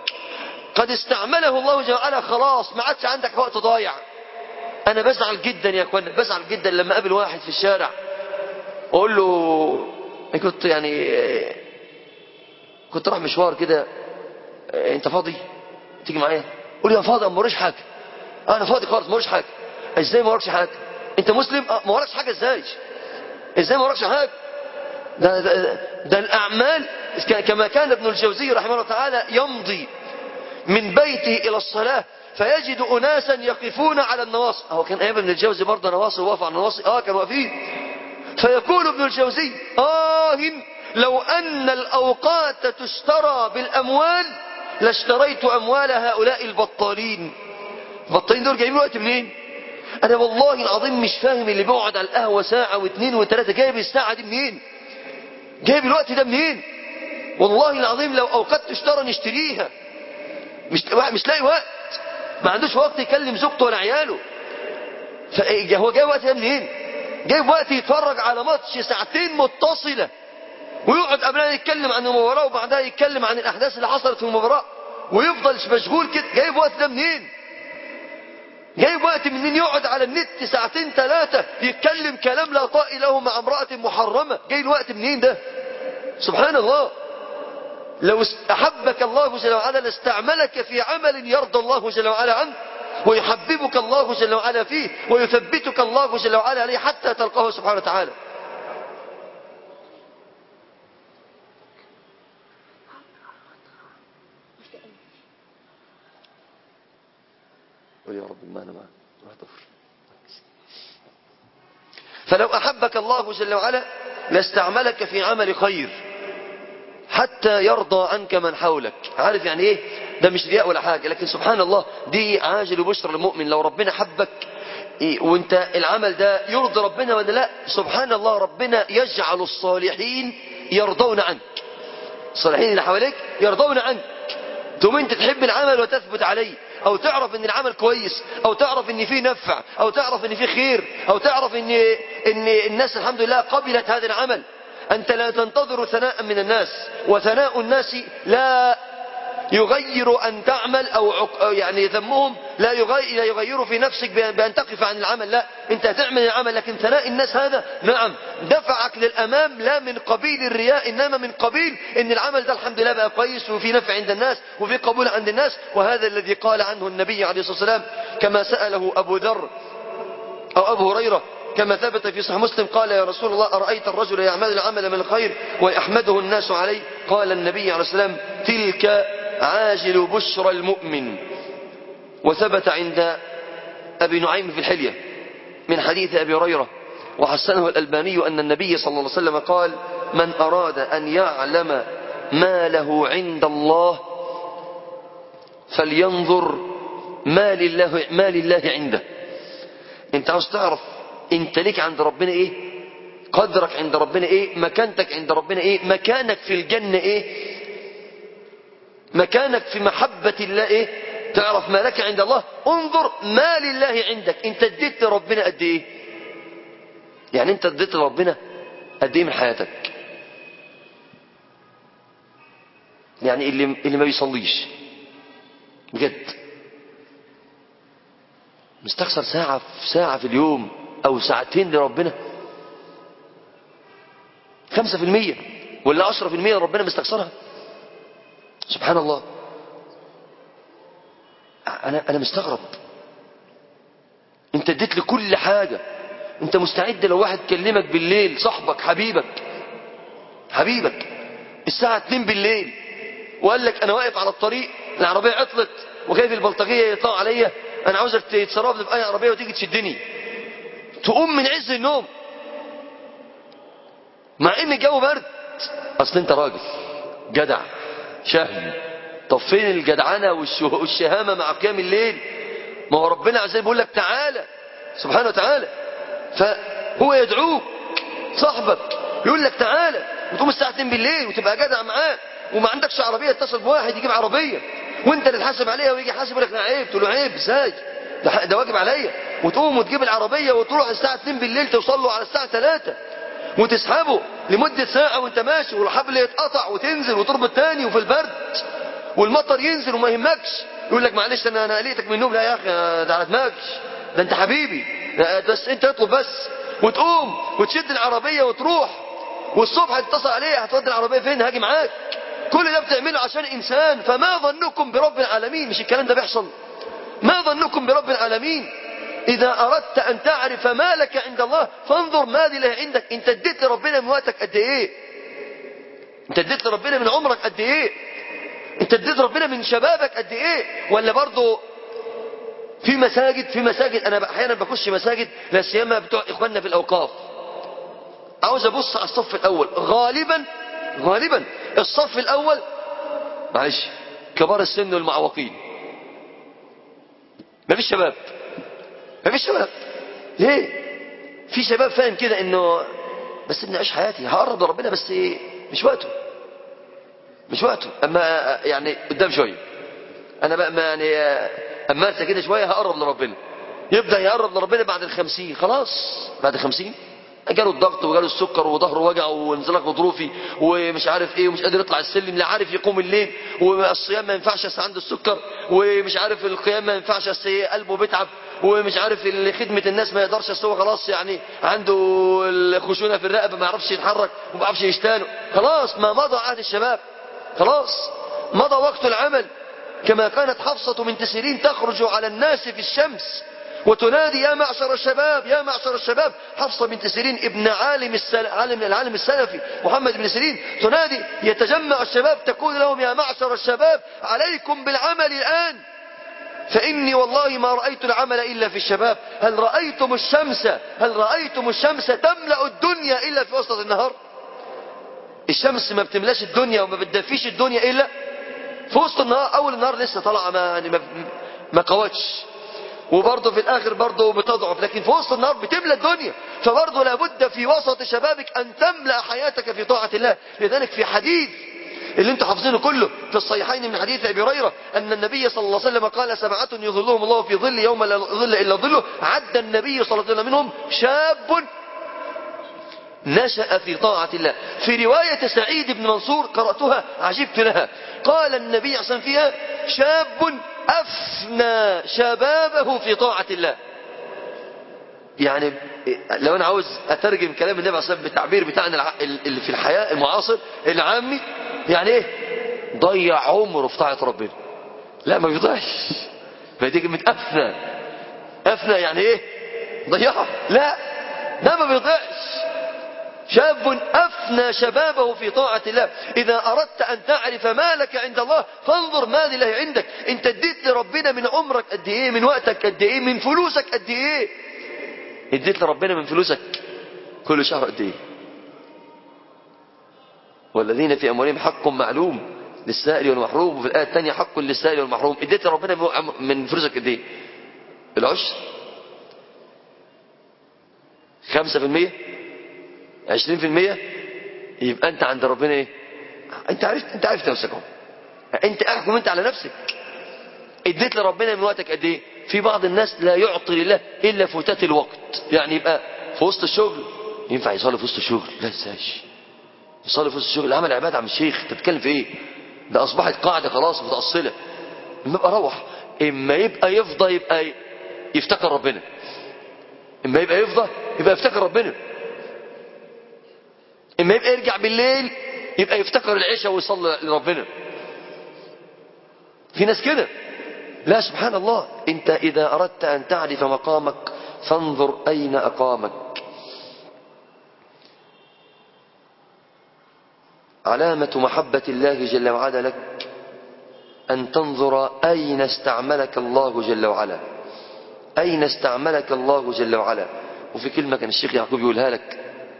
قد استعمله الله جل وعلا خلاص ما عادش عندك وقت ضايع انا بزعل جدا يا اخوانا بزعل جدا لما اقابل واحد في الشارع واقول له أنا كنت يعني كنت رايح مشوار كده انت فاضي تيجي معايا قول لي يا فاضي ما وراش حاجه آه، انا فاضي خالص ما وراش حاجه ازاي ما وراكش حاجه انت مسلم آه، ما وراكش حاجه ازاي ازاي ما وراكش حاجه ده, ده, ده الأعمال ك- كما كان ابن الجوزي رحمه الله تعالى يمضي من بيته إلى الصلاة فيجد أناسا يقفون على النواصي هو كان أيام ابن الجوزي برضه نواصي وقف على النواصي آه كانوا واقفين فيقول ابن الجوزي آه لو أن الأوقات تشترى بالأموال لاشتريت أموال هؤلاء البطالين البطالين دول جايبين وقت منين أنا والله العظيم مش فاهم اللي بيقعد على القهوة ساعة واثنين وثلاثة جايب الساعة دي منين جايب الوقت ده منين والله العظيم لو أوقات تشترى نشتريها مش مش لاقي وقت ما عندوش وقت يكلم زوجته ولا عياله فهو جايب وقت ده منين جايب وقت يتفرج على ماتش ساعتين متصلة ويقعد قبلها يتكلم عن المباراة وبعدها يتكلم عن الأحداث اللي حصلت في المباراة ويفضل مشغول كده جايب وقت ده منين جايب وقت منين يقعد على النت ساعتين ثلاثة يتكلم كلام لا طائل له مع امرأة محرمة جاي الوقت منين ده سبحان الله لو أحبك الله جل وعلا لاستعملك في عمل يرضى الله جل وعلا عنه ويحببك الله جل وعلا فيه ويثبتك الله جل وعلا عليه حتى تلقاه سبحانه وتعالى قل يا رب ما أنا معك فلو أحبك الله جل وعلا لاستعملك في عمل خير حتى يرضى عنك من حولك عارف يعني ايه ده مش رياء ولا حاجة لكن سبحان الله دي عاجل بشرى المؤمن لو ربنا حبك إيه وانت العمل ده يرضي ربنا ولا لا سبحان الله ربنا يجعل الصالحين يرضون عنك الصالحين اللي حواليك يرضون عنك ثم انت تحب العمل وتثبت عليه او تعرف ان العمل كويس او تعرف ان فيه نفع او تعرف ان فيه خير او تعرف ان ان الناس الحمد لله قبلت هذا العمل انت لا تنتظر ثناء من الناس وثناء الناس لا يغير أن تعمل أو عق... يعني ذمهم لا يغير, لا يغير في نفسك بأن تقف عن العمل لا أنت هتعمل العمل لكن ثناء الناس هذا نعم دفعك للأمام لا من قبيل الرياء إنما من قبيل أن العمل ده الحمد لله بقى كويس وفي نفع عند الناس وفي قبول عند الناس وهذا الذي قال عنه النبي عليه الصلاة والسلام كما سأله أبو ذر أو أبو هريرة كما ثبت في صحيح مسلم قال يا رسول الله أرأيت الرجل يعمل العمل من الخير ويحمده الناس عليه قال النبي عليه السلام تلك عاجل بشرى المؤمن وثبت عند أبي نعيم في الحلية من حديث أبي هريرة وحسنه الألباني أن النبي صلى الله عليه وسلم قال من أراد أن يعلم ما له عند الله فلينظر ما لله, ما لله عنده انت عاوز تعرف انت ليك عند ربنا ايه قدرك عند ربنا ايه مكانتك عند ربنا ايه مكانك في الجنة ايه مكانك في محبة الله ايه تعرف ما لك عند الله انظر ما لله عندك انت اديت لربنا قد ايه يعني انت اديت لربنا قد ايه من حياتك يعني اللي, اللي ما بيصليش بجد مستخسر ساعة في ساعة في اليوم او ساعتين لربنا خمسة في المية ولا عشرة في المية ربنا مستخسرها سبحان الله أنا, أنا مستغرب أنت اديت لي كل حاجة أنت مستعد لو واحد كلمك بالليل صاحبك حبيبك حبيبك الساعة 2 بالليل وقال لك أنا واقف على الطريق العربية عطلت وخايف البلطجية يطلعوا عليا أنا عاوزك تتصرف لي في أي عربية وتيجي تشدني تقوم من عز النوم مع إن الجو برد أصل أنت راجل جدع شهم طب فين الجدعنة والشهامة مع قيام الليل ما هو ربنا عز وجل بيقول لك تعالى سبحانه وتعالى فهو يدعوك صاحبك يقول لك تعالى وتقوم الساعة 2 بالليل وتبقى جدع معاه وما عندكش عربية اتصل بواحد يجيب عربية وانت اللي تحاسب عليها ويجي يحاسب لك عيب تقول له عيب ازاي ده, ده واجب عليا وتقوم وتجيب العربية وتروح الساعة 2 بالليل توصل له على الساعة 3 وتسحبه لمدة ساعة وانت ماشي والحبل يتقطع وتنزل وتربط تاني وفي البرد والمطر ينزل وما يهمكش يقول لك معلش انا انا قلقتك من النوم لا يا اخي ده على دماغكش ده انت حبيبي بس انت اطلب بس وتقوم وتشد العربية وتروح والصبح هتتصل عليه هتودي العربية فين هاجي معاك كل ده بتعمله عشان انسان فما ظنكم برب العالمين مش الكلام ده بيحصل ما ظنكم برب العالمين إذا أردت أن تعرف ما لك عند الله فانظر ما له عندك أنت اديت لربنا من وقتك قد إيه أنت اديت لربنا من عمرك قد إيه أنت اديت ربنا من شبابك قد إيه ولا برضه في مساجد في مساجد أنا أحيانا بخش مساجد لا سيما بتوع إخواننا في الأوقاف عاوز أبص على الصف الأول غالبا غالبا الصف الأول معلش كبار السن والمعوقين ما فيش شباب ما فيش شباب ليه في شباب فاهم كده انه بس ابني اعيش حياتي هقرب لربنا بس ايه مش وقته مش وقته اما يعني قدام شويه انا بقى ما يعني اما انسى كده شويه هقرب لربنا يبدا يقرب لربنا بعد الخمسين خلاص بعد الخمسين جاله الضغط وجاله السكر وظهره وجعه وانزلاق غضروفي ومش عارف ايه ومش قادر يطلع السلم لا عارف يقوم الليل والصيام ما ينفعش اصل عنده السكر ومش عارف القيام ما ينفعش اصل قلبه بيتعب ومش عارف خدمة الناس ما يقدرش اصل هو خلاص يعني عنده الخشونة في الرقبة ما يعرفش يتحرك وما يعرفش يشتغل خلاص ما مضى عهد الشباب خلاص مضى وقت العمل كما كانت حفصة من تسيرين تخرج على الناس في الشمس وتنادي يا معشر الشباب يا معشر الشباب حفصة بنت سيرين ابن عالم السل... عالم العالم السلفي محمد بن سيرين تنادي يتجمع الشباب تقول لهم يا معشر الشباب عليكم بالعمل الآن فإني والله ما رأيت العمل إلا في الشباب هل رأيتم الشمس هل رأيتم الشمس تملأ الدنيا إلا في وسط النهار الشمس ما بتملاش الدنيا وما بتدفيش الدنيا إلا في وسط النهار أول النهار لسه طالعة ما, يعني ما, ما قوتش وبرضه في الاخر برضه بتضعف لكن في وسط النهار بتملى الدنيا فبرضه لابد في وسط شبابك ان تملا حياتك في طاعه الله لذلك في حديث اللي انتم حافظينه كله في الصحيحين من حديث ابي هريره ان النبي صلى الله عليه وسلم قال سبعه يظلهم الله في ظل يوم لا ظل الا ظله عد النبي صلى الله عليه وسلم منهم شاب نشأ في طاعة الله في رواية سعيد بن منصور قرأتها عجبت لها قال النبي صلى الله عليه وسلم فيها شاب أفنى شبابه في طاعة الله يعني لو انا عاوز اترجم كلام النبي عليه الصلاه والسلام بالتعبير بتاعنا اللي في الحياه المعاصر العامي يعني ايه ضيع عمره في طاعه ربنا لا ما بيضيعش فدي كلمه افنى افنى يعني ايه ضيعها لا ده ما بيضيعش شاب أفنى شبابه في طاعة الله إذا أردت أن تعرف ما لك عند الله فانظر ما لله عندك انت اديت لربنا من عمرك قد ايه من وقتك قد ايه من فلوسك قد ايه اديت لربنا من فلوسك كل شهر قد ايه والذين في اموالهم حق معلوم للسائل والمحروم وفي الايه الثانيه حق للسائل والمحروم اديت لربنا من فلوسك قد ايه العشر خمسة في المية عشرين في المية يبقى انت عند ربنا ايه انت عرفت انت عرفت نفسك اهو انت احكم انت على نفسك اديت لربنا من وقتك قد ايه في بعض الناس لا يعطي لله الا فتات الوقت يعني يبقى في وسط الشغل ينفع يصلي في وسط الشغل لا ازاي يصلي في وسط الشغل عمل عباده عم الشيخ انت بتتكلم في ايه ده اصبحت قاعده خلاص متاصله اما يبقى روح اما يبقى يفضى يبقى يفتكر ربنا اما يبقى يفضى يبقى يفتكر ربنا اما يبقى يرجع بالليل يبقى يفتكر العشاء ويصلي لربنا في ناس كده لا سبحان الله انت اذا اردت ان تعرف مقامك فانظر اين اقامك علامة محبة الله جل وعلا لك أن تنظر أين استعملك الله جل وعلا أين استعملك الله جل وعلا وفي كلمة كان الشيخ يعقوب يقولها لك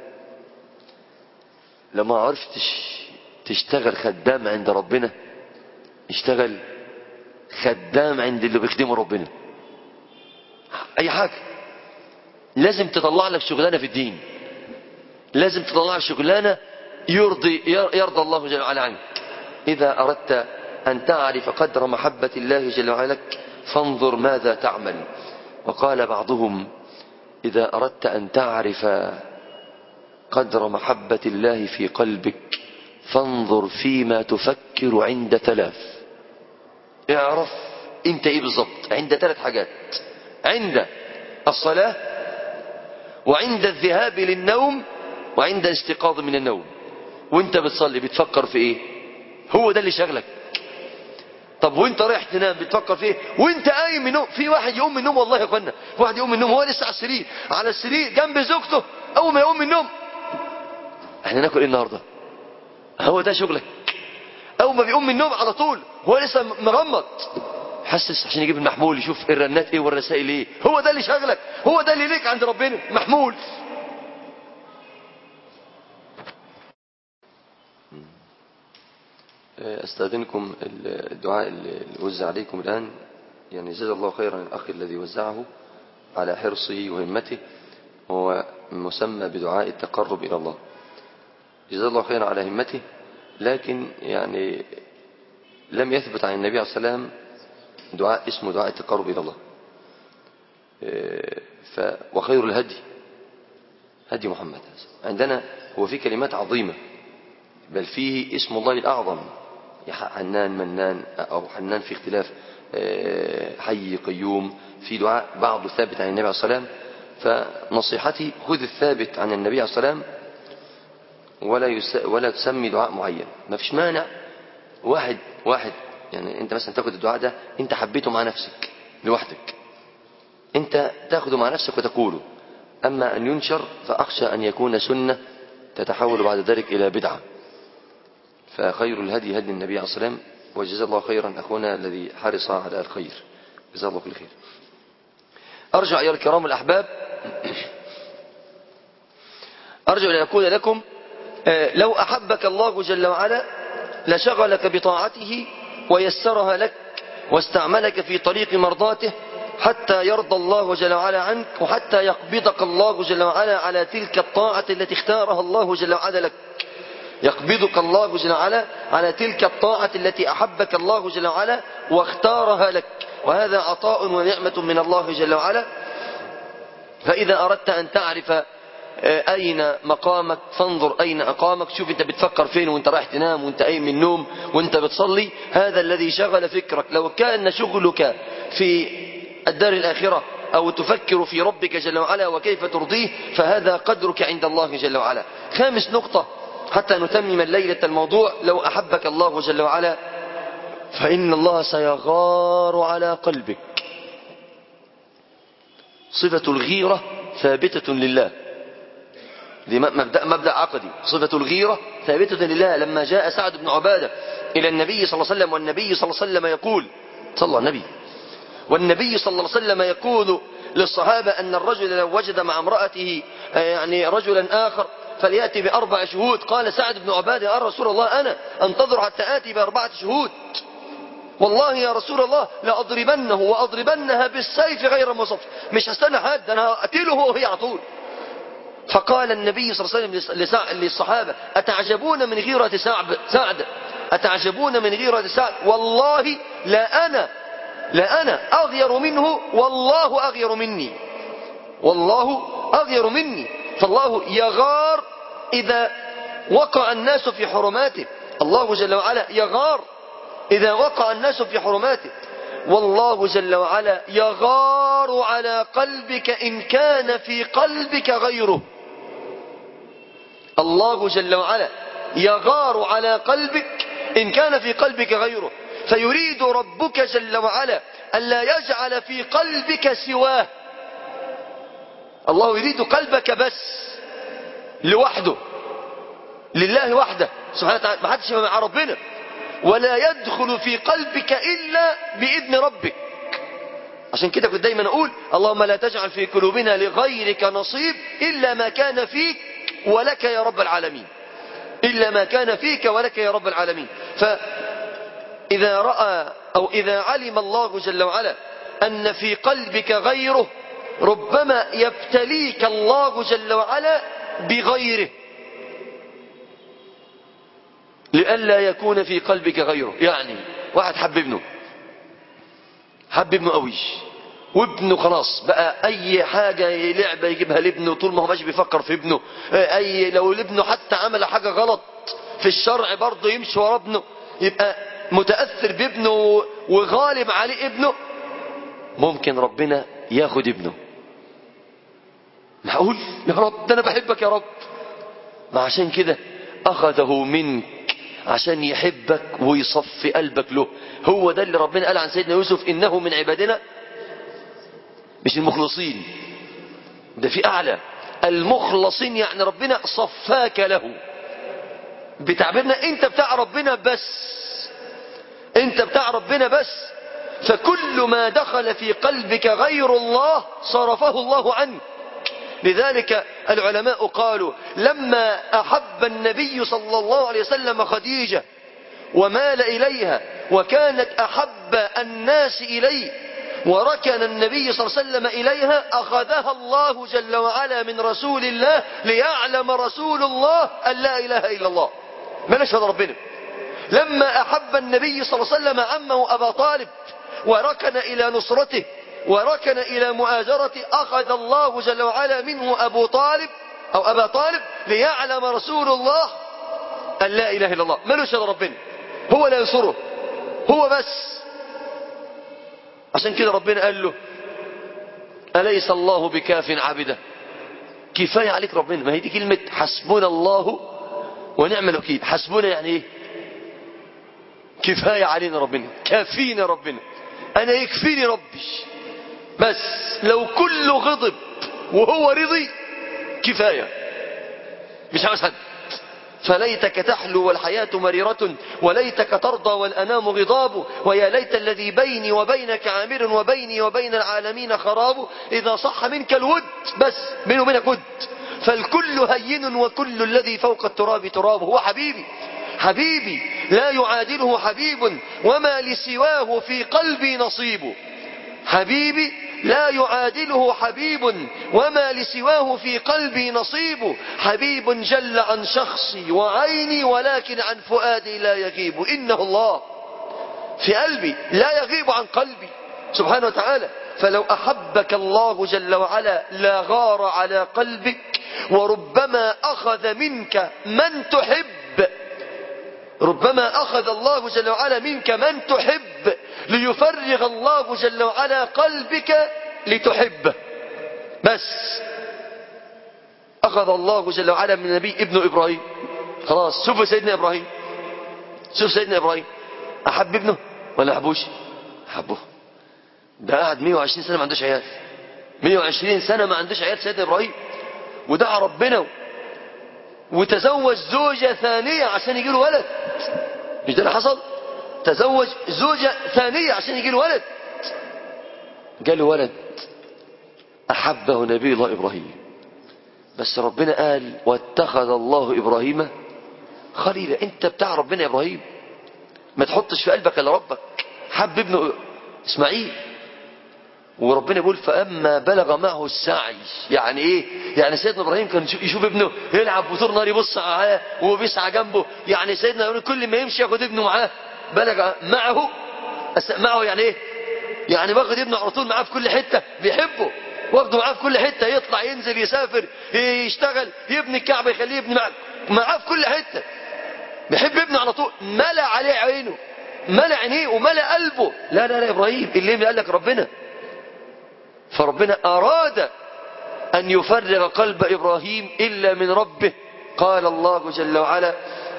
لما عرفتش تشتغل خدام عند ربنا اشتغل خدام عند اللي بيخدمه ربنا اي حاجة لازم تطلع لك شغلانة في الدين لازم تطلع لك شغلانة يرضي يرضى الله جل وعلا عنك إذا أردت أن تعرف قدر محبة الله جل وعلا لك فانظر ماذا تعمل وقال بعضهم إذا أردت أن تعرف قدر محبة الله في قلبك فانظر فيما تفكر عند ثلاث اعرف انت ايه بالظبط عند ثلاث حاجات عند الصلاة وعند الذهاب للنوم وعند الاستيقاظ من النوم وانت بتصلي بتفكر في ايه هو ده اللي شغلك طب وانت رايح تنام بتفكر في ايه وانت قايم من النوم في واحد يقوم من النوم والله يا اخوانا واحد يقوم من النوم هو لسه على السرير على السرير جنب زوجته اول ما يقوم من النوم احنا ناكل ايه النهارده هو ده شغلك اول ما بيقوم من النوم على طول هو لسه مغمض حسس عشان يجيب المحمول يشوف الرنات ايه والرسائل ايه هو ده اللي شغلك هو ده اللي ليك عند ربنا محمول استاذنكم الدعاء اللي وزع عليكم الان يعني جزا الله خيرا الاخ الذي وزعه على حرصه وهمته هو مسمى بدعاء التقرب الى الله جزا الله خيرا على همته لكن يعني لم يثبت عن النبي عليه الصلاة والسلام دعاء اسمه دعاء التقرب إلى الله ف وخير الهدي هدي محمد عندنا هو في كلمات عظيمة بل فيه اسم الله الأعظم حنان منان أو حنان في اختلاف حي قيوم في دعاء بعض ثابت عن النبي عليه الصلاة والسلام فنصيحتي خذ الثابت عن النبي عليه الصلاة والسلام ولا يس... ولا تسمي دعاء معين ما فيش مانع واحد واحد يعني انت مثلا تاخد الدعاء ده انت حبيته مع نفسك لوحدك انت تاخده مع نفسك وتقوله اما ان ينشر فاخشى ان يكون سنة تتحول بعد ذلك الى بدعة فخير الهدي هدي النبي عليه الصلاة والسلام وجزا الله خيرا اخونا الذي حرص على الخير جزاه الله كل خير ارجع ايها الكرام الاحباب ارجو ان يكون لكم لو أحبك الله جل وعلا لشغلك بطاعته ويسرها لك واستعملك في طريق مرضاته حتى يرضى الله جل وعلا عنك وحتى يقبضك الله جل وعلا على تلك الطاعة التي اختارها الله جل وعلا لك يقبضك الله جل وعلا على تلك الطاعة التي أحبك الله جل وعلا واختارها لك وهذا عطاء ونعمة من الله جل وعلا فإذا أردت أن تعرف أين مقامك فانظر أين أقامك شوف أنت بتفكر فين وأنت رايح تنام وأنت قايم من النوم وأنت بتصلي هذا الذي شغل فكرك لو كان شغلك في الدار الآخرة أو تفكر في ربك جل وعلا وكيف ترضيه فهذا قدرك عند الله جل وعلا خامس نقطة حتى نتمم الليلة الموضوع لو أحبك الله جل وعلا فإن الله سيغار على قلبك صفة الغيرة ثابتة لله دي مبدأ, مبدأ عقدي صفة الغيرة ثابتة لله لما جاء سعد بن عبادة إلى النبي صلى الله عليه وسلم والنبي صلى الله عليه وسلم يقول صلى الله النبي والنبي صلى الله عليه وسلم يقول للصحابة أن الرجل لو وجد مع امرأته يعني رجلا آخر فليأتي بأربع شهود قال سعد بن عبادة يا رسول الله أنا أنتظر حتى آتي بأربعة شهود والله يا رسول الله لأضربنه وأضربنها بالسيف غير مصف مش هستنى حد أنا هقتله وهي على طول فقال النبي صلى الله عليه وسلم للصحابة أتعجبون من غيرة سعد سعد أتعجبون من غيرة سعد والله لا أنا لا أنا أغير منه والله أغير مني والله أغير مني فالله يغار إذا وقع الناس في حرماته الله جل وعلا يغار إذا وقع الناس في حرماته والله جل وعلا يغار على قلبك إن كان في قلبك غيره الله جل وعلا يغار على قلبك إن كان في قلبك غيره فيريد ربك جل وعلا ألا يجعل في قلبك سواه الله يريد قلبك بس لوحده لله وحده سبحانه وتعالى ما حدش مع ربنا ولا يدخل في قلبك إلا بإذن ربك عشان كده كنت دايما أقول اللهم لا تجعل في قلوبنا لغيرك نصيب إلا ما كان فيك ولك يا رب العالمين إلا ما كان فيك ولك يا رب العالمين فإذا رأى أو إذا علم الله جل وعلا أن في قلبك غيره ربما يبتليك الله جل وعلا بغيره لئلا يكون في قلبك غيره يعني واحد حب ابنه حب ابنه قوي وابنه خلاص بقى اي حاجة لعبة يجيبها لابنه طول ما هو ماشي بيفكر في ابنه اي لو ابنه حتى عمل حاجة غلط في الشرع برضه يمشي ورا ابنه يبقى متأثر بابنه وغالب عليه ابنه ممكن ربنا ياخد ابنه معقول يا رب ده انا بحبك يا رب ما عشان كده اخذه منك عشان يحبك ويصفي قلبك له هو ده اللي ربنا قال عن سيدنا يوسف انه من عبادنا مش المخلصين ده في اعلى المخلصين يعني ربنا صفاك له بتعبيرنا انت بتاع ربنا بس انت بتاع ربنا بس فكل ما دخل في قلبك غير الله صرفه الله عنك لذلك العلماء قالوا لما أحب النبي صلى الله عليه وسلم خديجة ومال إليها وكانت أحب الناس إليه وركن النبي صلى الله عليه وسلم إليها أخذها الله جل وعلا من رسول الله ليعلم رسول الله أن لا إله إلا الله ما نشهد ربنا لما أحب النبي صلى الله عليه وسلم عمه أبا طالب وركن إلى نصرته وركن إلى مؤازرته أخذ الله جل وعلا منه أبو طالب أو أبا طالب ليعلم رسول الله أن لا إله إلا الله ملوش ربنا هو لا ينصره هو بس عشان كده ربنا قال له أليس الله بكاف عبده كفاية عليك ربنا ما هي دي كلمة حسبنا الله ونعم الوكيل حسبنا يعني ايه كفاية علينا ربنا كافينا ربنا أنا يكفيني ربي بس لو كله غضب وهو رضي كفاية مش عاوز حد فليتك تحلو والحياة مريرة وليتك ترضى والأنام غضاب ويا ليت الذي بيني وبينك عامر وبيني وبين العالمين خراب إذا صح منك الود بس بيني وبينك ود فالكل هين وكل الذي فوق التراب تراب هو حبيبي حبيبي لا يعادله حبيب وما لسواه في قلبي نصيب حبيبي لا يعادله حبيب وما لسواه في قلبي نصيب حبيب جل عن شخصي وعيني ولكن عن فؤادي لا يغيب إنه الله في قلبي لا يغيب عن قلبي سبحانه وتعالى فلو أحبك الله جل وعلا لا غار على قلبك وربما أخذ منك من تحب ربما أخذ الله جل وعلا منك من تحب ليفرغ الله جل وعلا قلبك لتحبه بس أخذ الله جل وعلا من نبي ابن إبراهيم خلاص شوفوا سيدنا إبراهيم شوف سيدنا إبراهيم أحب ابنه ولا أحبوش أحبه ده قعد 120 سنة ما عندوش عيال 120 سنة ما عندوش عيال سيدنا إبراهيم ودعا ربنا وتزوج زوجة ثانية عشان يجي له ولد مش ده اللي حصل تزوج زوجة ثانية عشان يجي له ولد جاله ولد أحبه نبي الله إبراهيم بس ربنا قال واتخذ الله إبراهيم خليلا انت بتاع ربنا يا إبراهيم ما تحطش في قلبك الا ربك حب ابنه إسماعيل وربنا يقول فأما بلغ معه السعي يعني ايه يعني سيدنا ابراهيم كان يشوف ابنه يلعب وطول نار يبص معاه وهو بيسعى جنبه يعني سيدنا يقول كل ما يمشي ياخد ابنه معاه بلغ معه معه يعني ايه يعني باخد ابنه على طول معاه في كل حتة بيحبه واخده معاه في كل حتة يطلع ينزل يسافر يشتغل يبني الكعبة يخليه يبني معاه معاه في كل حتة بيحب ابنه على طول ملأ عليه عينه ملأ عينيه وملأ قلبه لا لا لا ابراهيم اللي قال لك ربنا فربنا أراد أن يفرغ قلب إبراهيم إلا من ربه قال الله جل وعلا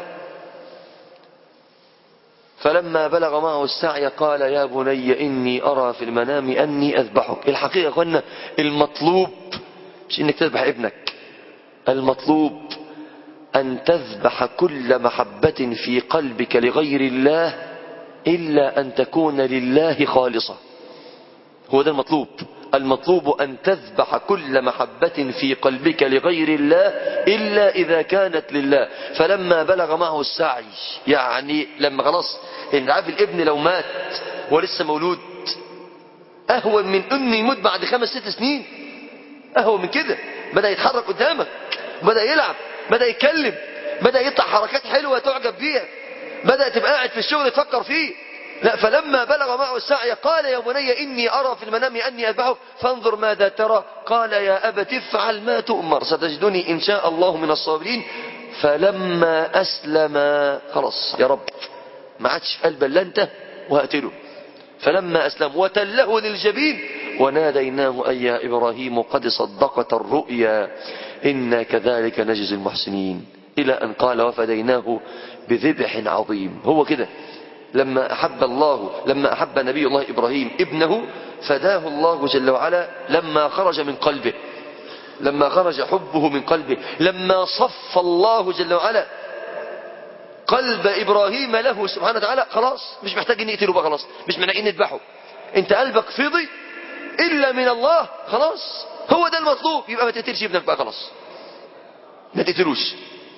فلما بلغ معه السعي قال يا بني إني أرى في المنام أني أذبحك الحقيقة قلنا المطلوب مش إنك تذبح ابنك المطلوب أن تذبح كل محبة في قلبك لغير الله إلا أن تكون لله خالصة هو ده المطلوب المطلوب أن تذبح كل محبة في قلبك لغير الله إلا إذا كانت لله فلما بلغ معه السعي يعني لما خلاص انت عارف الابن لو مات ولسه مولود أهون من أنه يموت بعد خمس ست سنين أهون من كده بدأ يتحرك قدامك بدأ يلعب بدأ يتكلم بدأ يطلع حركات حلوة تعجب بيها بدأ تبقى قاعد في الشغل تفكر فيه لا فلما بلغ معه السعي قال يا بني إني أرى في المنام أني أذبحه فانظر ماذا ترى قال يا أبت افعل ما تؤمر ستجدني إن شاء الله من الصابرين فلما أسلم خلاص يا رب ما عادش في قلبه الا انت وهقتله فلما أسلم وتله للجبين وناديناه أي يا إبراهيم قد صدقت الرؤيا إنا كذلك نجزي المحسنين إلى أن قال وفديناه بذبح عظيم هو كده لما أحب الله لما أحب نبي الله إبراهيم ابنه فداه الله جل وعلا لما خرج من قلبه لما خرج حبه من قلبه لما صف الله جل وعلا قلب إبراهيم له سبحانه وتعالى خلاص مش محتاج نقتله بقى خلاص مش محتاجين نذبحه انت قلبك فضي إلا من الله خلاص هو ده المطلوب يبقى ما تقتلش ابنك بقى خلاص ما تقتلوش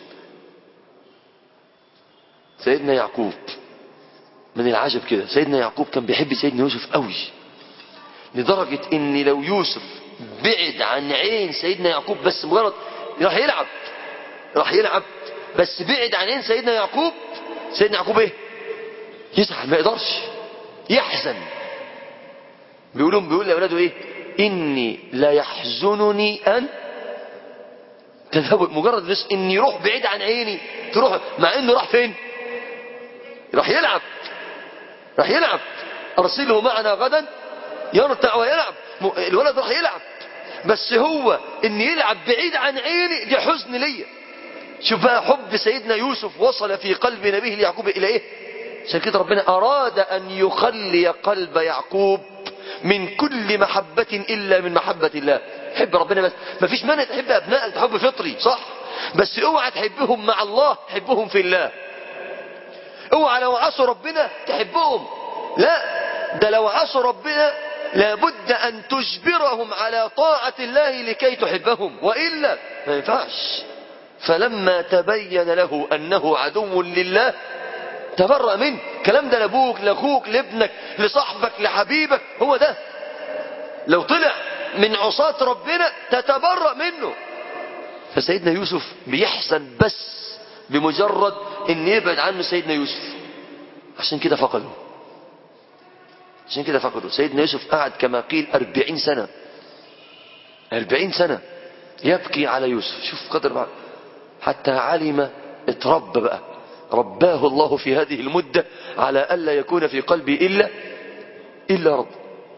سيدنا يعقوب من العجب كده سيدنا يعقوب كان بيحب سيدنا يوسف قوي لدرجة ان لو يوسف بعد عن عين سيدنا يعقوب بس مجرد راح يلعب راح يلعب بس بعد عن عين سيدنا يعقوب سيدنا يعقوب ايه يزعل ما يقدرش يحزن بيقولوا بيقول لاولاده ايه اني لا يحزنني ان تذهب مجرد بس ان يروح بعيد عن عيني تروح مع انه راح فين راح يلعب راح يلعب ارسله معنا غدا يرتع ويلعب الولد راح يلعب بس هو ان يلعب بعيد عن عيني دي حزن ليا شوف بقى حب سيدنا يوسف وصل في قلب نبيه يعقوب الى ايه عشان كده ربنا اراد ان يخلي قلب يعقوب من كل محبة الا من محبة الله حب ربنا بس ما فيش مانع تحب ابنائك حب فطري صح بس اوعى تحبهم مع الله حبهم في الله اوعى لو عصوا ربنا تحبهم لا ده لو عصوا ربنا لابد ان تجبرهم على طاعة الله لكي تحبهم وإلا ما ينفعش فلما تبين له انه عدو لله تبرأ منه الكلام ده لابوك لاخوك لابنك لصاحبك لحبيبك هو ده لو طلع من عصاة ربنا تتبرأ منه فسيدنا يوسف بيحسن بس بمجرد ان يبعد عنه سيدنا يوسف عشان كده فقده عشان كده فقده سيدنا يوسف قعد كما قيل أربعين سنة أربعين سنة يبكي على يوسف شوف قدر بعض حتى علم اتربى بقى رباه الله في هذه المدة على ألا يكون في قلبي إلا إلا رب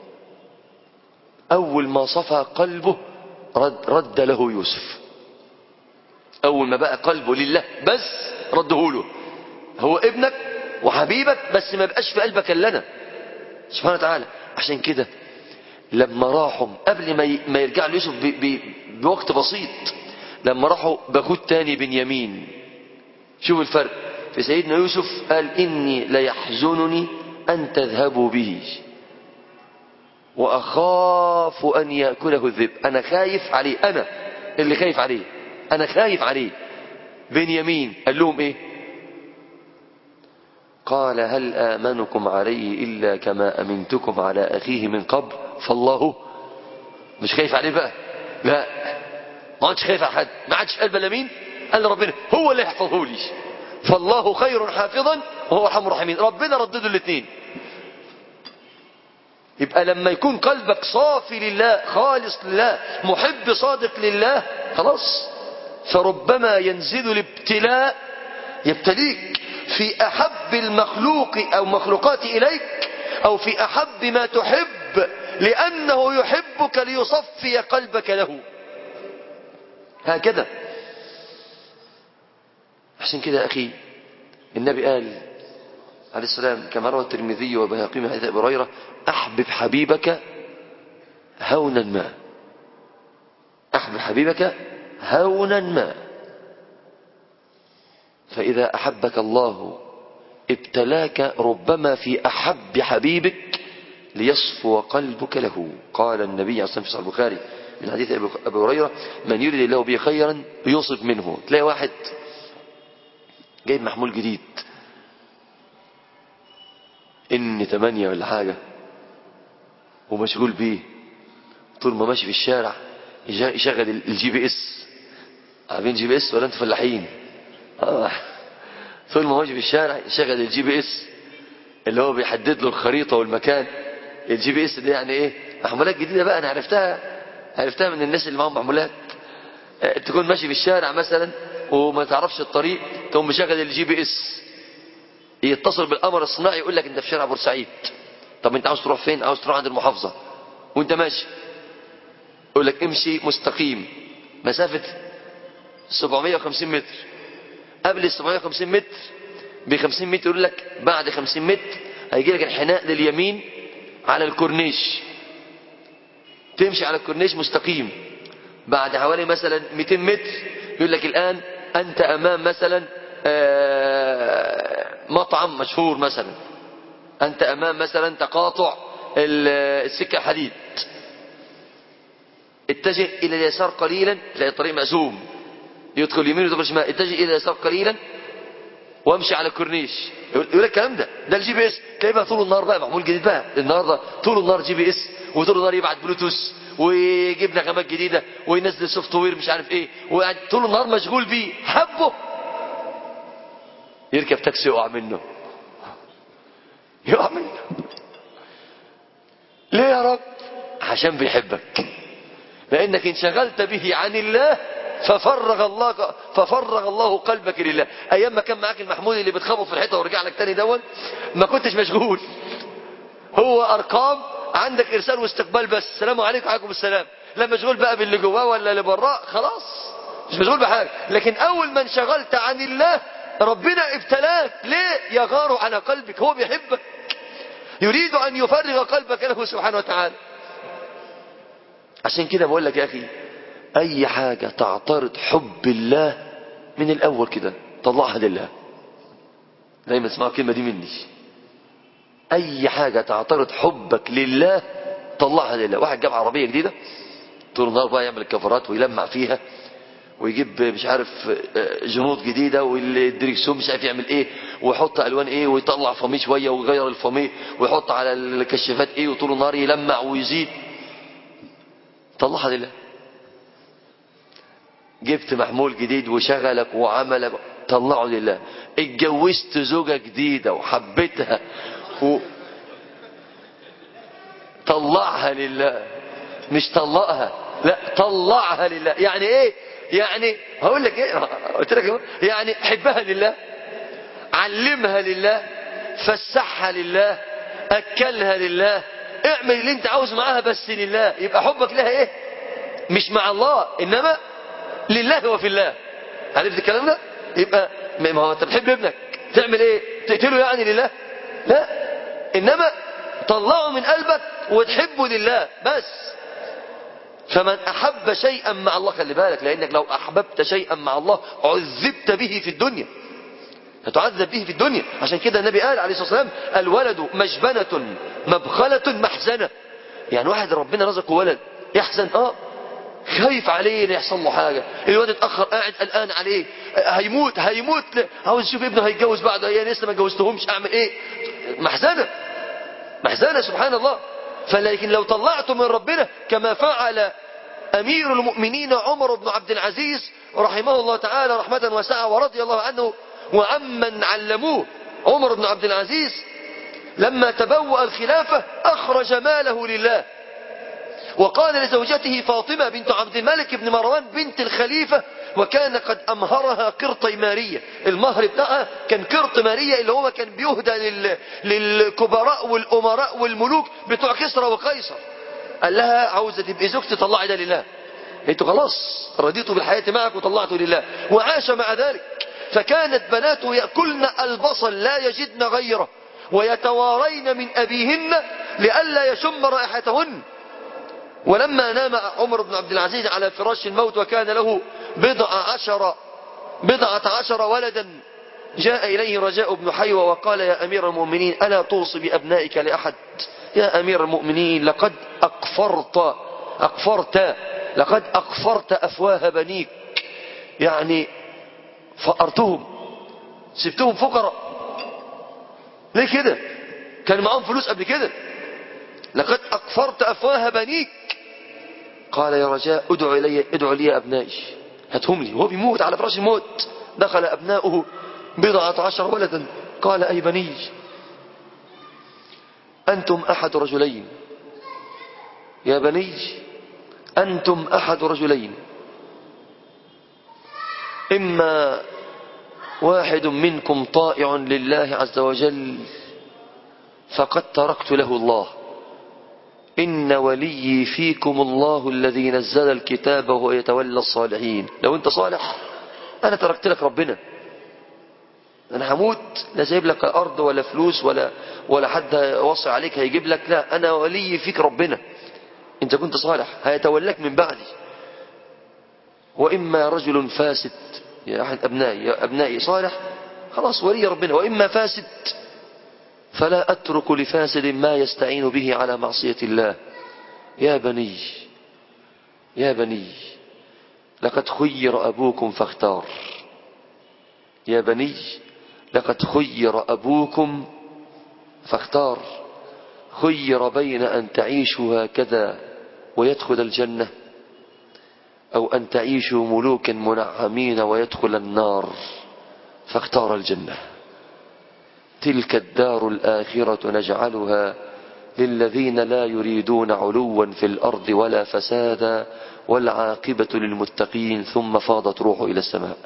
أول ما صفى قلبه رد, رد له يوسف أول ما بقى قلبه لله بس رده له هو ابنك وحبيبك بس ما بقاش في قلبك إلا أنا سبحانه وتعالى عشان كده لما راحوا قبل ما ما يرجع ليوسف بوقت بسيط لما راحوا باخوه تاني بنيامين شوف الفرق في سيدنا يوسف قال إني ليحزنني أن تذهبوا به وأخاف أن يأكله الذئب أنا خايف عليه أنا اللي خايف عليه أنا خايف عليه بنيامين قال لهم إيه قال هل آمنكم عليه إلا كما أمنتكم على أخيه من قبل فالله مش خايف عليه بقى لا ما عادش خايف على حد ما عادش قلب الا مين قال ربنا هو اللي يحفظه لي فالله خير حافظا وهو ارحم الراحمين ربنا ردده الاثنين يبقى لما يكون قلبك صافي لله خالص لله محب صادق لله خلاص فربما ينزل الابتلاء يبتليك في أحب المخلوق أو مخلوقات إليك أو في أحب ما تحب لأنه يحبك ليصفي قلبك له هكذا عشان كده أخي النبي قال عليه السلام كما روى الترمذي وبهقي من حديث أبي هريرة أحبب حبيبك هونا ما أحبب حبيبك هونا ما فإذا أحبك الله ابتلاك ربما في أحب حبيبك ليصفو قلبك له قال النبي عليه الصلاة والسلام في البخاري من حديث أبي هريرة من يريد الله به خيرا يصب منه تلاقي واحد جايب محمول جديد ان تمانية ولا حاجة ومشغول بيه طول ما ماشي في الشارع يشغل الجي بي اس عارفين جي بي اس ولا انتوا فلاحين آه. طول ما ماشي في الشارع يشغل الجي بي اس اللي هو بيحدد له الخريطة والمكان الجي بي اس ده يعني ايه محمولات جديدة بقى انا عرفتها عرفتها من الناس اللي معاهم محمولات تكون ماشي في الشارع مثلا وما تعرفش الطريق تقوم مشغل الجي بي اس يتصل بالقمر الصناعي يقول لك انت في شارع بورسعيد طب انت عاوز تروح فين عاوز تروح عند المحافظة وانت ماشي يقول لك امشي مستقيم مسافة 750 متر قبل ال 750 متر ب 50 متر يقول لك بعد 50 متر هيجي لك انحناء لليمين على الكورنيش تمشي على الكورنيش مستقيم بعد حوالي مثلا 200 متر يقول لك الآن أنت أمام مثلا مطعم مشهور مثلا أنت أمام مثلا تقاطع السكة الحديد اتجه إلى اليسار قليلا تلاقي الطريق مقسوم يدخل يمين ويدخل شمال اتجه إلى اليسار قليلا وامشي على الكورنيش يقول لك الكلام ده ده الجي بي اس تلاقيه بقى طول النهار بقى معمول جديد بقى النهارده طول النهار جي بي اس وطول النهار يبعت بلوتوث ويجيب نغمات جديده وينزل سوفت وير مش عارف ايه وقاعد طول النهار مشغول بيه حبه يركب تاكسي يقع منه يقع منه ليه يا رب عشان بيحبك لانك انشغلت به عن الله ففرغ الله ففرغ الله قلبك لله ايام ما كان معاك المحمول اللي بتخبط في الحيطه ورجع لك تاني دون ما كنتش مشغول هو ارقام عندك ارسال واستقبال بس السلام عليكم وعليكم السلام لا مشغول بقى باللي جواه ولا اللي براه خلاص مش مشغول بحاجه لكن اول ما انشغلت عن الله ربنا ابتلاك ليه يغار على قلبك هو بيحبك يريد ان يفرغ قلبك له سبحانه وتعالى عشان كده بقول لك يا اخي اي حاجة تعترض حب الله من الاول كده طلعها لله دايما اسمعوا الكلمة دي مني اي حاجة تعترض حبك لله طلعها لله واحد جاب عربية جديدة طول النهار بقى يعمل الكفرات ويلمع فيها ويجيب مش عارف جنود جديدة والدريكسون مش عارف يعمل ايه ويحط الوان ايه ويطلع فميه شوية ويغير الفميه ويحط على الكشافات ايه وطول النهار يلمع ويزيد طلعها لله جبت محمول جديد وشغلك وعملك طلعه لله اتجوزت زوجة جديدة وحبيتها و... طلعها لله مش طلقها لا طلعها لله يعني ايه يعني هقول لك ايه قلت لك إيه؟ يعني حبها لله علمها لله فسحها لله اكلها لله اعمل اللي انت عاوز معاها بس لله يبقى حبك لها ايه مش مع الله انما لله وفي الله عرفت الكلام ده يبقى ما هو انت بتحب ابنك تعمل ايه تقتله يعني لله لا انما طلعه من قلبك وتحبه لله بس فمن احب شيئا مع الله خلي بالك لانك لو احببت شيئا مع الله عذبت به في الدنيا هتعذب به في الدنيا عشان كده النبي قال عليه الصلاه والسلام الولد مجبنه مبخله محزنه يعني واحد ربنا رزقه ولد يحزن اه خايف عليه ان يحصل له حاجه الواد اتاخر قاعد قلقان عليه هيموت هيموت عاوز يشوف ابنه هيتجوز بعد ايام لسه ما اتجوزتهمش اعمل ايه محزنه محزنه سبحان الله فلكن لو طلعته من ربنا كما فعل امير المؤمنين عمر بن عبد العزيز رحمه الله تعالى رحمه واسعه ورضي الله عنه وعمن علموه عمر بن عبد العزيز لما تبوأ الخلافة أخرج ماله لله وقال لزوجته فاطمة بنت عبد الملك بن مروان بنت الخليفة وكان قد أمهرها قرط مارية المهر بتاعها كان قرط مارية اللي هو كان بيهدى لل... للكبراء والأمراء والملوك بتوع كسرى وقيصر قال لها عاوزة تبقي زوجتي طلعي ده لله انتوا خلاص رضيتوا بالحياة معك وطلعتوا لله وعاش مع ذلك فكانت بناته يأكلن البصل لا يجدن غيره ويتوارين من أبيهن لئلا يشم رائحتهن ولما نام عمر بن عبد العزيز على فراش الموت وكان له بضع عشر بضعة عشر ولدا جاء إليه رجاء بن حيوة وقال يا أمير المؤمنين ألا توصي بأبنائك لأحد يا أمير المؤمنين لقد أقفرت أقفرت لقد أقفرت أفواه بنيك يعني فقرتهم سبتهم فقراء ليه كده كان معاهم فلوس قبل كده لقد أقفرت أفواه بنيك قال يا رجاء ادعو إلي ادعو لي أبنائي هاتهم لي وهو بيموت على فراش الموت دخل أبناؤه بضعة عشر ولدا قال أي بني أنتم أحد رجلين يا بني أنتم أحد رجلين إما واحد منكم طائع لله عز وجل فقد تركت له الله إن وليي فيكم الله الذي نزل الكتاب وهو يتولى الصالحين لو أنت صالح أنا تركت لك ربنا أنا هموت لا سايب لك أرض ولا فلوس ولا ولا حد وصي عليك هيجيب لك لا أنا ولي فيك ربنا أنت كنت صالح هيتولاك من بعدي وإما رجل فاسد يا أحد أبنائي يا أبنائي صالح خلاص ولي ربنا وإما فاسد فلا أترك لفاسد ما يستعين به على معصية الله يا بني يا بني لقد خير أبوكم فاختار يا بني لقد خير أبوكم فاختار خير بين أن تعيشوا هكذا ويدخل الجنة أو أن تعيشوا ملوكا منعمين ويدخل النار فاختار الجنة تلك الدار الآخرة نجعلها للذين لا يريدون علوا في الأرض ولا فسادا والعاقبة للمتقين ثم فاضت روحه إلى السماء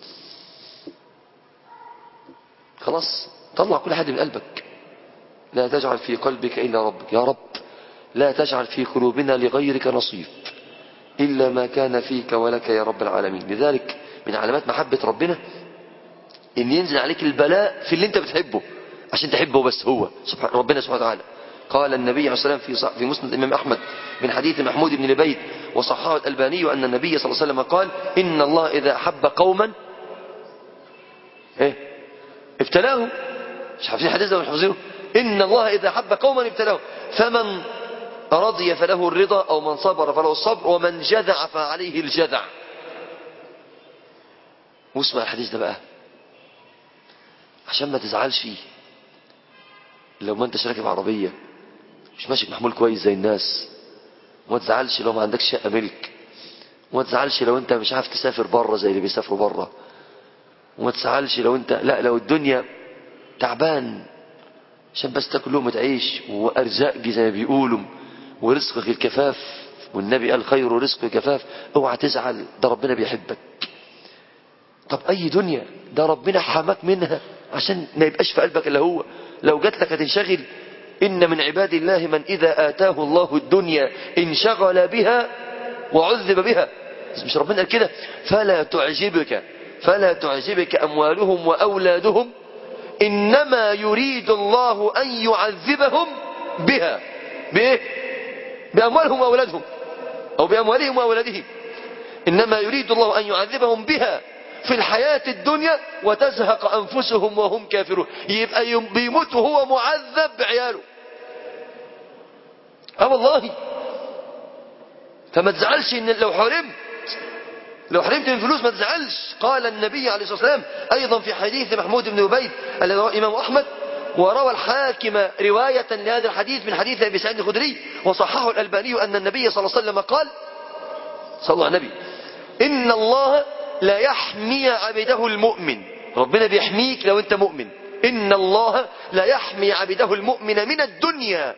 خلاص طلع كل حد من قلبك لا تجعل في قلبك إلا ربك يا رب لا تجعل في قلوبنا لغيرك نصيب إلا ما كان فيك ولك يا رب العالمين لذلك من علامات محبة ربنا ان ينزل عليك البلاء في اللي انت بتحبه عشان تحبه بس هو سبحان ربنا سبحانه وتعالى قال النبي عليه الصلاة والسلام في في مسند الإمام أحمد من حديث محمود بن لبيد وصححه الألباني أن النبي صلى الله عليه وسلم قال إن الله إذا أحب قوما إيه ابتلاهم مش حافظين الحديث ده ولا حافظينه إن الله إذا أحب قوما ابتلاهم فمن رضي فله الرضا أو من صبر فله الصبر ومن جذع فعليه الجذع واسمع الحديث ده بقى عشان ما تزعلش لو ما انتش راكب عربية مش ماشي محمول كويس زي الناس وما تزعلش لو ما عندكش شقة ملك وما تزعلش لو انت مش عارف تسافر بره زي اللي بيسافروا بره وما تزعلش لو انت لا لو الدنيا تعبان عشان بس تاكل لقمة عيش وارزاق زي ما بيقولوا ورزقك الكفاف والنبي قال خير رزق الكفاف اوعى تزعل ده ربنا بيحبك طب اي دنيا ده ربنا حماك منها عشان ما يبقاش في قلبك الا هو لو جات لك هتنشغل ان من عباد الله من اذا اتاه الله الدنيا انشغل بها وعذب بها مش ربنا قال كده فلا تعجبك فلا تعجبك اموالهم واولادهم انما يريد الله ان يعذبهم بها بايه باموالهم واولادهم او باموالهم واولادهم انما يريد الله ان يعذبهم بها في الحياة الدنيا وتزهق أنفسهم وهم كافرون يبقى يم- بيموت وهو معذب بعياله اه والله فما تزعلش ان لو حرمت لو حرمت من فلوس ما تزعلش قال النبي عليه الصلاة والسلام أيضا في حديث محمود بن أبي الذي رواه الإمام أحمد وروى الحاكم رواية لهذا الحديث من حديث أبي سعيد الخدري وصححه الألباني أن النبي صلى الله عليه وسلم قال صلى الله عليه النبي إن الله لا يحمي عبده المؤمن ربنا بيحميك لو أنت مؤمن إن الله لا يحمي عبده المؤمن من الدنيا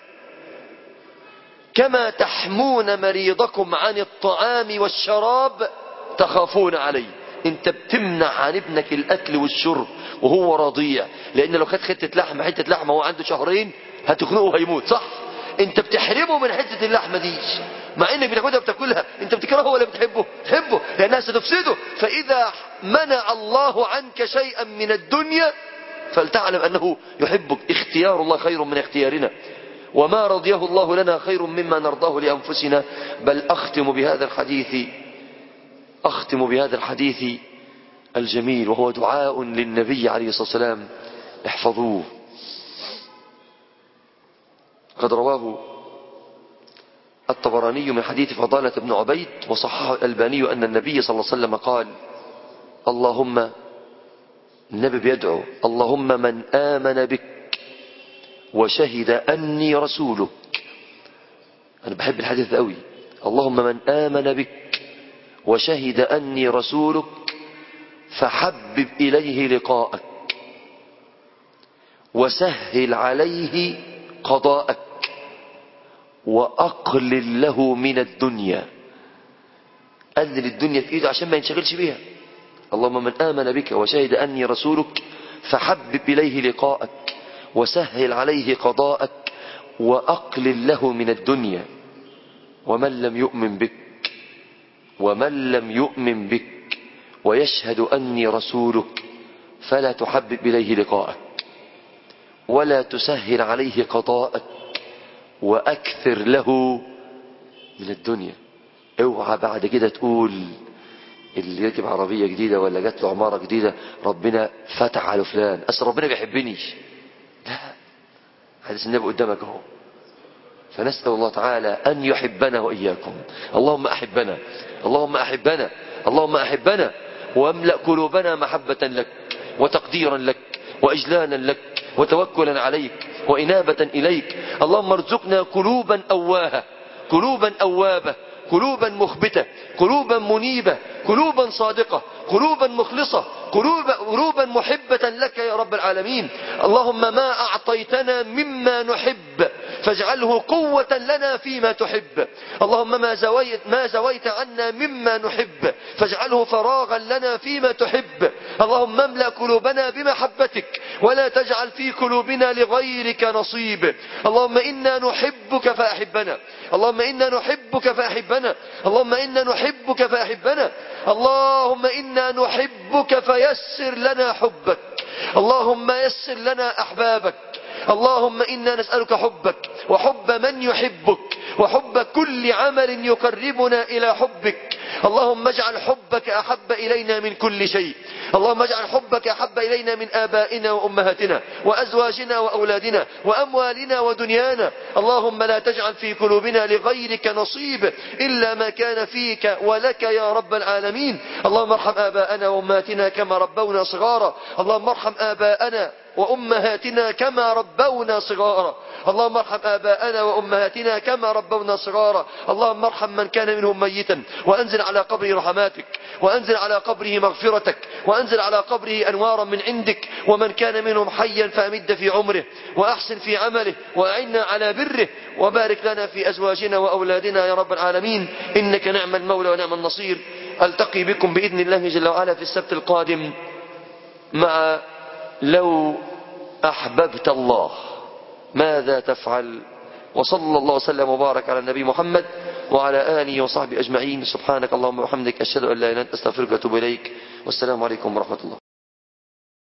كما تحمون مريضكم عن الطعام والشراب تخافون عليه انت بتمنع عن ابنك الاكل والشرب وهو رضيع لان لو خد حته لحمه حته لحمه وهو عنده شهرين هتخنقه وهيموت صح انت بتحرمه من حته اللحمه دي مع انك بتاخدها وبتاكلها انت بتكرهه ولا بتحبه تحبه لانها ستفسده فاذا منع الله عنك شيئا من الدنيا فلتعلم انه يحبك اختيار الله خير من اختيارنا وما رضيه الله لنا خير مما نرضاه لانفسنا بل اختم بهذا الحديث أختم بهذا الحديث الجميل وهو دعاء للنبي عليه الصلاة والسلام احفظوه قد رواه الطبراني من حديث فضالة بن عبيد وصححه الألباني أن النبي صلى الله عليه وسلم قال اللهم النبي بيدعو اللهم من آمن بك وشهد أني رسولك أنا بحب الحديث ده قوي اللهم من آمن بك وشهد أني رسولك فحبب إليه لقاءك وسهل عليه قضاءك وأقلل له من الدنيا قلل الدنيا في إيده عشان ما ينشغلش بيها اللهم من آمن بك وشهد أني رسولك فحبب إليه لقاءك وسهل عليه قضاءك وأقلل له من الدنيا ومن لم يؤمن بك ومن لم يؤمن بك ويشهد أني رسولك فلا تحبب إليه لقاءك ولا تسهل عليه قضاءك وأكثر له من الدنيا اوعى بعد كده تقول اللي يجيب عربية جديدة ولا جات له عمارة جديدة ربنا فتح على فلان أصل ربنا بيحبني لا حديث النبي قدامك اهو فنسأل الله تعالى أن يحبنا وإياكم اللهم أحبنا اللهم أحبنا اللهم أحبنا واملأ قلوبنا محبة لك وتقديرا لك وإجلالا لك وتوكلا عليك وإنابة إليك اللهم ارزقنا قلوبا أواهة قلوبا أوابة قلوبا مخبتة قلوبا منيبة قلوبا صادقة قلوبا مخلصة قلوب قلوبا محبة لك يا رب العالمين اللهم ما أعطيتنا مما نحب فاجعله قوة لنا فيما تحب اللهم ما زويت, ما زويت عنا مما نحب فاجعله فراغا لنا فيما تحب اللهم املأ قلوبنا بمحبتك ولا تجعل في قلوبنا لغيرك نصيب اللهم إنا نحبك فأحبنا اللهم إنا نحبك فأحبنا اللهم إنا نحبك فأحبنا اللهم إنا نحبك فيسر لنا حبك اللهم يسر لنا أحبابك اللهم إنا نسألك حبك وحب من يحبك وحب كل عمل يقربنا إلى حبك اللهم اجعل حبك أحب إلينا من كل شيء اللهم اجعل حبك أحب إلينا من آبائنا وأمهاتنا وأزواجنا وأولادنا وأموالنا ودنيانا اللهم لا تجعل في قلوبنا لغيرك نصيب إلا ما كان فيك ولك يا رب العالمين اللهم ارحم آباءنا وأمهاتنا كما ربونا صغارا اللهم ارحم آباءنا وأمهاتنا كما ربونا صغارا اللهم ارحم آباءنا وأمهاتنا كما ربونا صغارا اللهم ارحم من كان منهم ميتا وأنزل على قبره رحماتك وأنزل على قبره مغفرتك وأنزل على قبره أنوارا من عندك ومن كان منهم حيا فأمد في عمره وأحسن في عمله وأعنا على بره وبارك لنا في أزواجنا وأولادنا يا رب العالمين إنك نعم المولى ونعم النصير ألتقي بكم بإذن الله جل وعلا في السبت القادم مع لو أحببت الله ماذا تفعل وصلى الله وسلم وبارك على النبي محمد وعلى آله وصحبه أجمعين سبحانك اللهم وبحمدك أشهد أن لا إله إلا أنت أستغفرك وأتوب إليك والسلام عليكم ورحمة الله